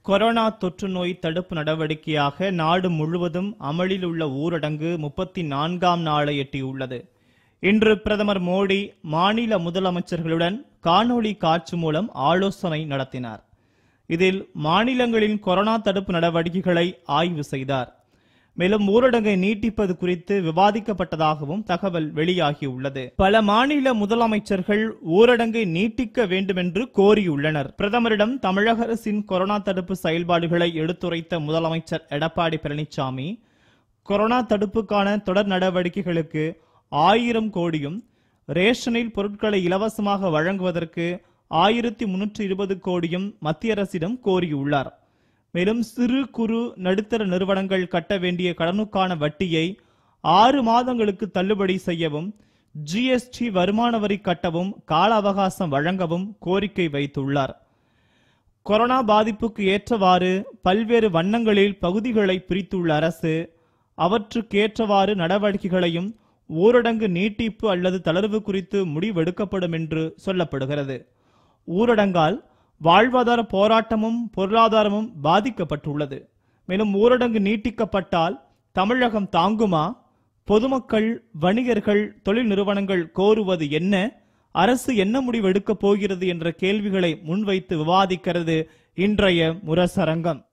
Corona தொற்று நோய் தடுப்பு நடவடிக்கையாக நாடு முழுவதும் அமலில் உள்ள ஊரடங்கு முப்பத்தி நான்காம் நாளை எட்டியுள்ளது இன்று பிரதமர் மோடி மாநில முதலமைச்சர்களுடன் காணொளி காட்சி மூலம் ஆலோசனை நடத்தினார் இதில் மாநிலங்களின் கொரோனா தடுப்பு நடவடிக்கைகளை ஆய்வு செய்தார் மேலும் ஊரடங்கை நீட்டிப்பது குறித்து விவாதிக்கப்பட்டதாகவும் தகவல் வெளியாகியுள்ளது பல மாநில முதலமைச்சர்கள் ஊரடங்கை நீட்டிக்க வேண்டுமென்று கோரியுள்ளனர் பிரதமரிடம் தமிழக அரசின் கொரோனா தடுப்பு செயல்பாடுகளை எடுத்துரைத்த முதலமைச்சர் எடப்பாடி பழனிசாமி கொரோனா தடுப்புக்கான தொடர் நடவடிக்கைகளுக்கு ஆயிரம் கோடியும் ரேஷனில் பொருட்களை இலவசமாக வழங்குவதற்கு ஆயிரத்தி முன்னூற்றி இருபது கோடியும் மத்திய அரசிடம் கோரியுள்ளார் மேலும் சிறு குறு நடுத்தர நிறுவனங்கள் கட்ட வேண்டிய கடனுக்கான வட்டியை ஆறு மாதங்களுக்கு தள்ளுபடி செய்யவும் ஜிஎஸ்டி வருமான வரி கட்டவும் கால அவகாசம் வழங்கவும் கோரிக்கை வைத்துள்ளார் கொரோனா பாதிப்புக்கு ஏற்றவாறு பல்வேறு வண்ணங்களில் பகுதிகளை பிரித்துள்ள அரசு அவற்றுக்கு ஏற்றவாறு நடவடிக்கைகளையும் ஊரடங்கு நீட்டிப்பு அல்லது தளர்வு குறித்து முடிவெடுக்கப்படும் என்று சொல்லப்படுகிறது ஊரடங்கால் வாழ்வாதார போராட்டமும் பொருளாதாரமும் பாதிக்கப்பட்டுள்ளது மேலும் ஊரடங்கு நீட்டிக்கப்பட்டால் தமிழகம் தாங்குமா பொதுமக்கள் வணிகர்கள் தொழில் நிறுவனங்கள் கோருவது என்ன அரசு என்ன முடிவு எடுக்கப் போகிறது என்ற கேள்விகளை முன்வைத்து விவாதிக்கிறது இன்றைய முரசரங்கம்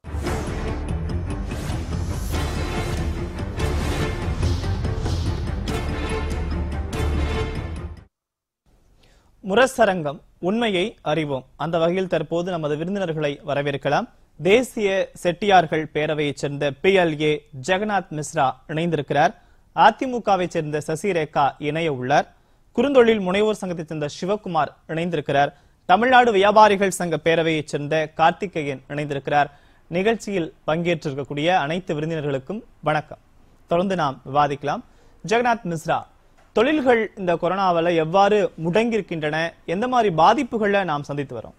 முரசரங்கம் உண்மையை அறிவோம் அந்த வகையில் தற்போது நமது விருந்தினர்களை வரவேற்கலாம் தேசிய செட்டியார்கள் பேரவையைச் சேர்ந்த P L A Jagannath Mishra இணைந்திருக்கிறார் அதிமுகவை சேர்ந்த சசிரேகா இணைய உள்ளார் குறுந்தொழில் முனைவோர் சங்கத்தைச் சேர்ந்த சிவகுமார் இணைந்திருக்கிறார் தமிழ்நாடு வியாபாரிகள் சங்க பேரவையைச் சேர்ந்த கார்த்திகேயன் இணைந்திருக்கிறார் நிகழ்ச்சியில் பங்கேற்றிருக்கக்கூடிய அனைத்து விருந்தினர்களுக்கும் வணக்கம் தொடர்ந்து நாம் விவாதிக்கலாம் ஜெகநாத் மிஸ்ரா தொழில்கள் இந்த கொரோனாவால எவ்வாறு முடங்கியிருக்கின்றன எந்த மாதிரி பாதிப்புகளை நாம் சந்தித்து வரோம்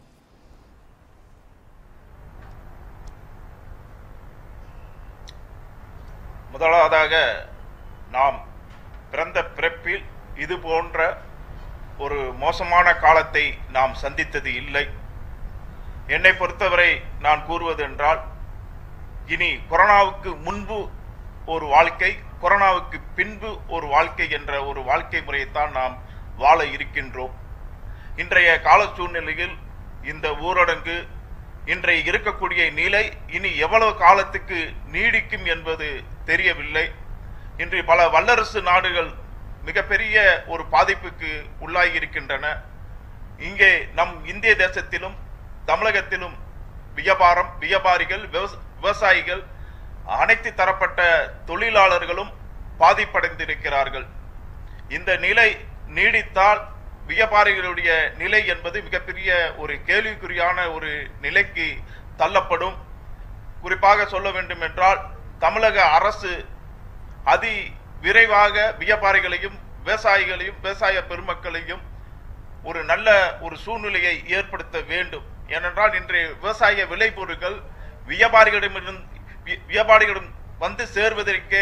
முதலாவதாக நாம் பிறந்த பிறப்பில் இது போன்ற ஒரு மோசமான காலத்தை நாம் சந்தித்தது இல்லை என்னை பொறுத்தவரை நான் கூறுவது என்றால் இனி கொரோனாவுக்கு முன்பு ஒரு வாழ்க்கை கொரோனாவுக்கு பின்பு ஒரு வாழ்க்கை என்ற ஒரு வாழ்க்கை முறையைத்தான் நாம் வாழ இருக்கின்றோம் இன்றைய கால சூழ்நிலையில் இந்த ஊரடங்கு இன்றைய இருக்கக்கூடிய நிலை இனி எவ்வளவு காலத்துக்கு நீடிக்கும் என்பது தெரியவில்லை இன்று பல வல்லரசு நாடுகள் மிகப்பெரிய ஒரு பாதிப்புக்கு உள்ளாகி இருக்கின்றன இங்கே நம் இந்திய தேசத்திலும் தமிழகத்திலும் வியாபாரம் வியாபாரிகள் விவச- விவசாயிகள் அனைத்து தரப்பட்ட தொழிலாளர்களும் பாதிப்படைந்திருக்கிறார்கள் இந்த நிலை நீடித்தால் வியாபாரிகளுடைய நிலை என்பது மிகப்பெரிய ஒரு கேள்விக்குறியான ஒரு நிலைக்கு தள்ளப்படும் குறிப்பாக சொல்ல வேண்டும் என்றால் தமிழக அரசு அதி விரைவாக வியாபாரிகளையும் விவசாயிகளையும் விவசாய பெருமக்களையும் ஒரு நல்ல ஒரு சூழ்நிலையை ஏற்படுத்த வேண்டும் ஏனென்றால் இன்றைய விவசாய விளைபொருட்கள் வியாபாரிகளிடமிருந்து வி- வியாபாரிகளிடம் வந்து சேர்வதற்கே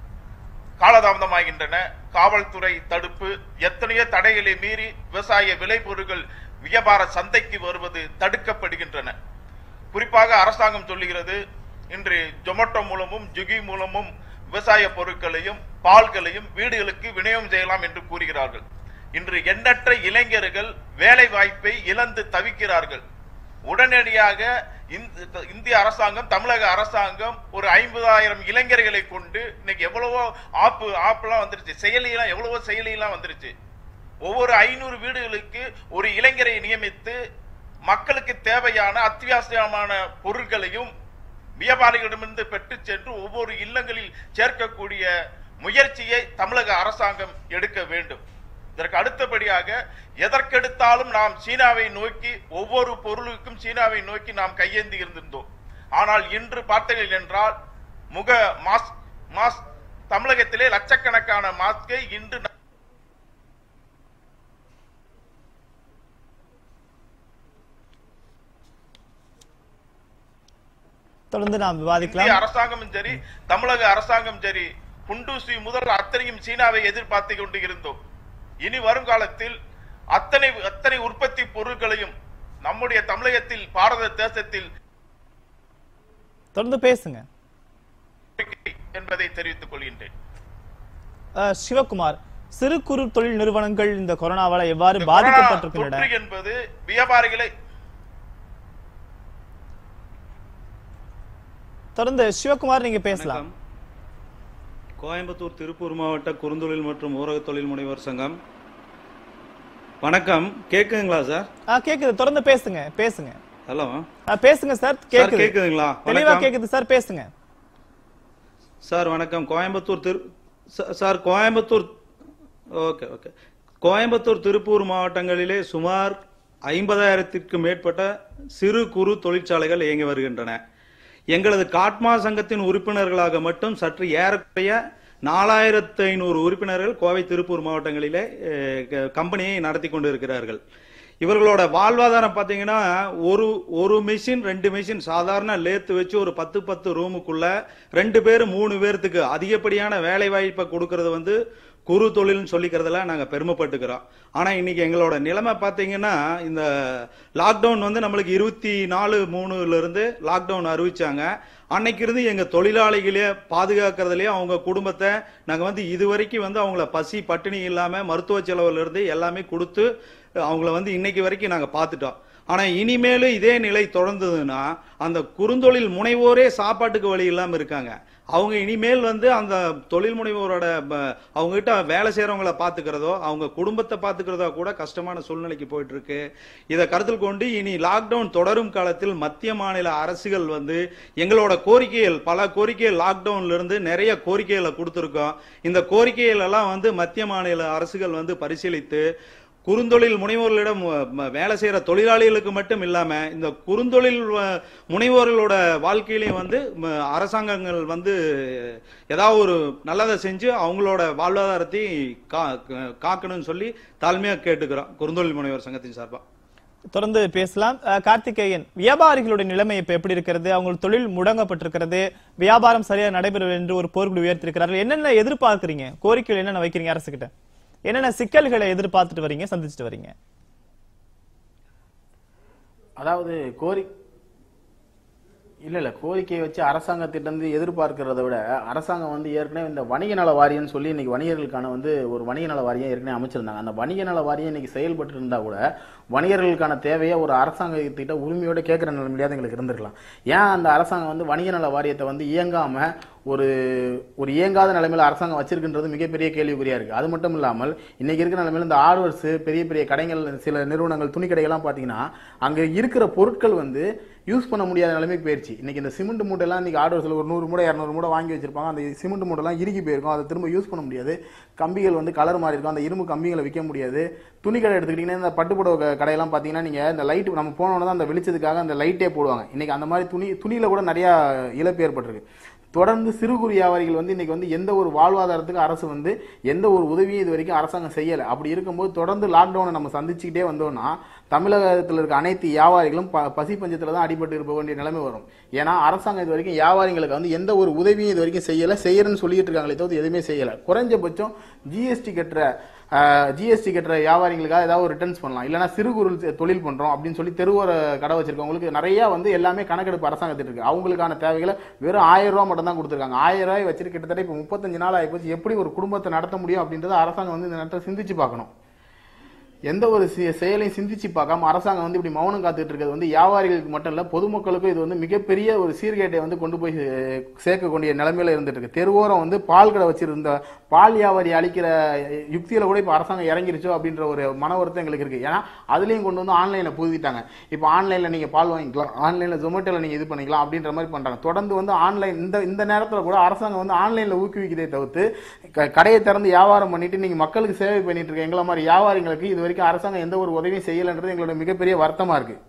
காலதாமதமாகின்றன காவல்துறை தடுப்பு எத்தனையோ தடைகளை மீறி விவசாய விளைபொருட்கள் வியாபார சந்தைக்கு வருவது தடுக்கப்படுகின்றன குறிப்பாக அரசாங்கம் சொல்லுகிறது இன்று ஜொமேட்டோ மூலமும் ஜுகி மூலமும் விவசாய பொருட்களையும் பால்களையும் வீடுகளுக்கு விநியோகம் செய்யலாம் என்று கூறுகிறார்கள் இன்று எண்ணற்ற இளைஞர்கள் வேலை வாய்ப்பை இழந்து தவிக்கிறார்கள் உடனடியாக இந்த- இந்திய அரசாங்கம் தமிழக அரசாங்கம் ஒரு ஐம்பதாயிரம் இளைஞர்களை கொண்டு இன்னைக்கு எவ்வளவோ ஆப்பு ஆப்லாம் வந்துருச்சு செயலியெல்லாம் எவ்வளவோ செயலியெல்லாம் வந்துருச்சு ஒவ்வொரு ஐநூறு வீடுகளுக்கு ஒரு இளைஞரை நியமித்து மக்களுக்கு தேவையான அத்தியாவசியமான பொருட்களையும் வியாபாரிகளிடமிருந்து பெற்று சென்று ஒவ்வொரு இல்லங்களில் சேர்க்கக்கூடிய முயற்சியை தமிழக அரசாங்கம் எடுக்க வேண்டும் இதற்கு அடுத்தபடியாக எதற்கெடுத்தாலும் நாம் சீனாவை நோக்கி ஒவ்வொரு பொருளுக்கும் சீனாவை நோக்கி நாம் கையேந்தி இருந்திருந்தோம் ஆனால் இன்று பார்த்தீர்கள் என்றால் முக மாஸ்க் மாஸ்க் தமிழகத்திலே லட்சக்கணக்கான மாஸ்கை இன்று தொடர்ந்து நாம் இந்திய விவாதிக்கலாம் அரசாங்கமும் சரி தமிழக அரசாங்கம் சரி குண்டூசி முதல் அத்தனையும் சீனாவை எதிர்பார்த்து கொண்டு இருந்தோம் இனி வருங்காலத்தில் அத்தனை அத்தனை உற்பத்தி பொருட்களையும் நம்முடைய தமிழகத்தில் பாரத தேசத்தில் தொடர்ந்து பேசுங்க என்பதை தெரிவித்துக் கொள்கின்றேன் அஹ், சிவகுமார் சிறு குறு தொழில் நிறுவனங்கள் இந்த கொரோனாவால எவ்வாறு இந்த கொரோனா பாதிக்கப்பட்டிருக்கின்றன தொற்று என்பது வியாபாரிகளை தொடர்ந்து சிவகுமார் நீங்க பேசலாம் வணக்கம் கோயம்புத்தூர் திருப்பூர் மாவட்ட குறுந்தொழில் மற்றும் ஊரக தொழில் முனைவோர் சங்கம் வணக்கம் கேக்குதுங்களா சார் ஆ கேக்குது தொடர்ந்து பேசுங்க பேசுங்க ஹலோ ஆ, பேசுங்க சார் சார் கேக்குது கேக்குதுங்களா தெளிவா வணக்கம் கேக்குது சார் பேசுங்க சார் வணக்கம் கோயம்புத்தூர் திரு ச- sir Coimbatore okay okay Coimbatore Tiruppur மாவட்டங்களிலே சுமார் ஐம்பதாயிரத்திற்கும் மேற்பட்ட சிறு குறு தொழிற்சாலைகள் இயங்கி வருகின்றன எங்களது காட்மா சங்கத்தின் உறுப்பினர்களாக மட்டும் சற்று ஏறக்குறைய நாலாயிரத்து ஐநூறு உறுப்பினர்கள் கோவை திருப்பூர் மாவட்டங்களிலே அஹ், க- கம்பெனியை நடத்தி கொண்டிருக்கிறார்கள் இவர்களோட வாழ்வாதாரம் பார்த்தீங்கன்னா ஒரு ஒரு மிஷின் ரெண்டு மிஷின் சாதாரண லேத்து வச்சு ஒரு பத்து பத்து ரூமுக்குள்ள ரெண்டு பேர் மூணு பேர்த்துக்கு அதிகப்படியான வேலை வாய்ப்பை கொடுக்கறது வந்து குறு தொழில்னு சொல்லிக்கிறதுல நாங்கள் பெருமைப்பட்டுக்கிறோம் ஆனால் இன்னைக்கு எங்களோட நிலைமை பார்த்தீங்கன்னா இந்த லாக்டவுன் வந்து நம்மளுக்கு இருபத்தி நாலு மூணுல இருந்து லாக்டவுன் அறிவிச்சாங்க அன்னைக்கு இருந்து எங்க தொழிலாளிகளே பாதுகாக்கிறதுலயே அவங்க குடும்பத்தை நாங்க வந்து இதுவரைக்கும் வந்து அவங்கள பசி பட்டினி இல்லாம மருத்துவ செலவுல இருந்து எல்லாமே கொடுத்து அவங்கள வந்து இன்னைக்கு வரைக்கும் நாங்க பார்த்துட்டோம் ஆனா இனிமேலும் இதே நிலை தொடர்ந்ததுன்னா அந்த குறுந்தொழில் முனைவோரே சாப்பாட்டுக்கு வழி இல்லாம இருக்காங்க அவங்க இனிமேல் வந்து அந்த தொழில் முனைவோரோட ப- அவங்க கிட்ட வேலை செய்யறவங்கள பாத்துக்கிறதோ அவங்க குடும்பத்தை பாத்துக்கிறதோ கூட கஷ்டமான சூழ்நிலைக்கு போயிட்டு இருக்கு இதை கருத்தில் கொண்டு இனி லாக்டவுன் தொடரும் காலத்தில் மத்திய மாநில அரசுகள் வந்து எங்களோட கோரிக்கைகள் பல கோரிக்கைகள் லாக்டவுன்ல இருந்து நிறைய கோரிக்கைகளை கொடுத்துருக்கோம் இந்த கோரிக்கைகள் எல்லாம் வந்து மத்திய மாநில அரசுகள் வந்து பரிசீலித்து குறுந்தொழில் முனைவோர்களிடம் ம- ம- வேலை செய்யற தொழிலாளிகளுக்கு மட்டும் இல்லாம இந்த குறுந்தொழில் வ- முனைவோர்களோட வாழ்க்கையிலையும் வந்து ம, அரசாங்கங்கள் வந்து ஏதாவது ஒரு நல்லதை செஞ்சு அவங்களோட வாழ்வாதாரத்தை கா- காக்கணும்னு சொல்லி தாழ்மையா கேட்டுக்கிறோம் குறுந்தொழில் முனைவோர் சங்கத்தின் சார்பா தொடர்ந்து பேசலாம் அஹ், கார்த்திகேயன் வியாபாரிகளுடைய நிலைமை இப்ப எப்படி இருக்கிறது அவங்க தொழில் முடங்கப்பட்டிருக்கிறது வியாபாரம் சரியா நடைபெறும் என்று ஒரு போர்க்குழு உயர்த்திருக்கிறார்கள் என்னென்ன எதிர்பார்க்கறீங்க கோரிக்கைகள் என்னென்ன வைக்கிறீங்க அரசு கிட்ட என்னென்ன சிக்கல்களை எதிர்பார்த்துட்டு வரீங்க சந்திச்சுட்டு வரீங்க அதாவது கோரி இல்ல இல்ல கோரிக்கையை வச்சு அரசாங்கத்திட்ட எதிர்பார்க்கிறத விட அரசாங்கம் வந்து ஏற்கனவே இந்த வணிக நல வாரியம்னு சொல்லி இன்னைக்கு வணிகர்களுக்கான வந்து ஒரு வணிக நல வாரியம் ஏற்கனவே அமைச்சிருந்தாங்க அந்த வணிக நல வாரியம் இன்னைக்கு செயல்பட்டு இருந்தா கூட வணிகர்களுக்கான தேவையை ஒரு அரசாங்கத்திட்ட உரிமையோட கேட்கிற நிலைமையிலாவது எங்களுக்கு இருந்திருக்கலாம் ஏன் அந்த அரசாங்கம் வந்து வணிக நல வாரியத்தை வந்து இயங்காம ஒரு ஒரு இயங்காத நிலைமையில அரசாங்கம் வச்சிருக்கின்றது மிகப்பெரிய கேள்விக்குறியா இருக்கு அது மட்டும் இல்லாமல் இன்னைக்கு இருக்கிற நிலைமையில இந்த ஆர்வர்ஸ் பெரிய பெரிய கடைகள் சில நிறுவனங்கள் துணி கடைகள்லாம் பாத்தீங்கன்னா அங்க இருக்கிற பொருட்கள் வந்து யூஸ் பண்ண முடியாத நிலைமைக்கு போயிருச்சு இன்னைக்கு இந்த சிமெண்ட் மூட்டைலாம் இன்னைக்கு ஆர்டர்ஸ்ல ஒரு நூறு மூடை இரநூறு மூடை வாங்கி வச்சிருப்பாங்க அந்த சிமெண்ட் மூட்டைலாம் இறுகி போயிருக்கும் அதை திரும்ப யூஸ் பண்ண முடியாது கம்பிகள் வந்து கலர் மாறி இருக்கும் அந்த இரும்பு கம்பிகளை விற்க முடியாது துணி கடை எடுத்துக்கிட்டீங்கன்னா இந்த பட்டுப்புடவை க- கடையெல்லாம் பார்த்தீங்கன்னா நீங்க இந்த லைட் நம்ம போனோட தான் அந்த வெளிச்சத்துக்காக அந்த லைட்டே போடுவாங்க இன்னைக்கு அந்த மாதிரி துணி துணியில கூட நிறைய இழப்பு ஏற்பட்டிருக்கு தொடர்ந்து சிறு குறு வியாபாரிகள் வந்து இன்னைக்கு வந்து எந்த ஒரு வாழ்வாதாரத்துக்கு அரசு வந்து எந்த ஒரு உதவியும் இது வரைக்கும் அரசாங்கம் செய்யலை அப்படி இருக்கும்போது தொடர்ந்து லாக்டவுனை நம்ம சந்திச்சுக்கிட்டே வந்தோம்னா தமிழகத்தில் இருக்க அனைத்து வியாபாரிகளும் ப பசி பஞ்சத்தில் தான் அடிபட்டு இருக்க வேண்டிய நிலைமை வரும் ஏன்னா அரசாங்கம் இது வரைக்கும் வியாபாரிகளுக்கு வந்து எந்த ஒரு உதவியும் இது வரைக்கும் செய்யலை செய்யறேன்னு சொல்லிட்டு இருக்காங்களே தவிர்த்து எதுவுமே செய்யலை குறைஞ்சபட்சம் ஜிஎஸ்டி கட்டுற ஜிஎஸ்டி கட்டுற வியாபாரிகளுக்காக ஏதாவது ஒரு ரிட்டர்ன்ஸ் பண்ணலாம் இல்லைனா சிறு குறு தொழில் பண்றோம் அப்படின்னு சொல்லி தெருவோர கடை வச்சிருக்கவங்களுக்கு நிறைய வந்து எல்லாமே கணக்கெடுப்பு அரசாங்கத்திட்டு இருக்கு அவங்களுக்கான தேவைகளை வெறும் ஆயிரம் ரூபாய் மட்டும் தான் கொடுத்துருக்காங்க ஆயிரம் ரூபாய் வச்சிட்டு கிட்டத்தட்ட இப்போ முப்பத்தஞ்சு நாள் ஆகிப்போச்சு எப்படி ஒரு குடும்பத்தை நடத்த முடியும் அப்படின்றத அரசாங்கம் வந்து இந்த நேரத்தில் சிந்திச்சு பார்க்கணும் எந்த ஒரு சி- செயலையும் சிந்திச்சு பார்க்காம அரசாங்கம் வந்து இப்படி மௌனம் காத்துட்டு இருக்கிறது வந்து வியாபாரிகளுக்கு மட்டும் இல்ல பொதுமக்களுக்கும் இது வந்து மிகப்பெரிய ஒரு சீர்கேட்டை வந்து கொண்டு போய் சே- சேர்க்கக்கூடிய நிலைமையில இருந்துட்டு இருக்கு தெருவோரம் வந்து பால் கடை வச்சிருந்த பால் வியாபாரி அளிக்கிற யுக்தியில கூட இப்ப அரசாங்கம் இறங்கிருச்சோ அப்படின்ற ஒரு மன வருத்தம் எங்களுக்கு இருக்கு ஏன்னா அதுலயும் கொண்டு வந்து ஆன்லைன்ல புகுத்திட்டாங்க இப்போ ஆன்லைன்ல நீங்க பால் வாங்கிக்கலாம் ஆன்லைன்ல ஜொமேட்டோல நீங்க இது பண்ணிக்கலாம் அப்படின்ற மாதிரி பண்றாங்க தொடர்ந்து வந்து ஆன்லைன் இந்த இந்த நேரத்துல கூட அரசாங்கம் வந்து ஆன்லைன்ல ஊக்குவிக்கிறதே தவிர்த்து க- கடையை திறந்து வியாபாரம் பண்ணிட்டு நீங்க மக்களுக்கு சேவை பண்ணிட்டு இருக்க எங்களை மாதிரி வியாபாரிகளுக்கு இது வரைக்கும் அரசாங்கம் எந்த ஒரு உதவியும் செய்யலைன்றது எங்களோட மிகப்பெரிய வருத்தமா இருக்கு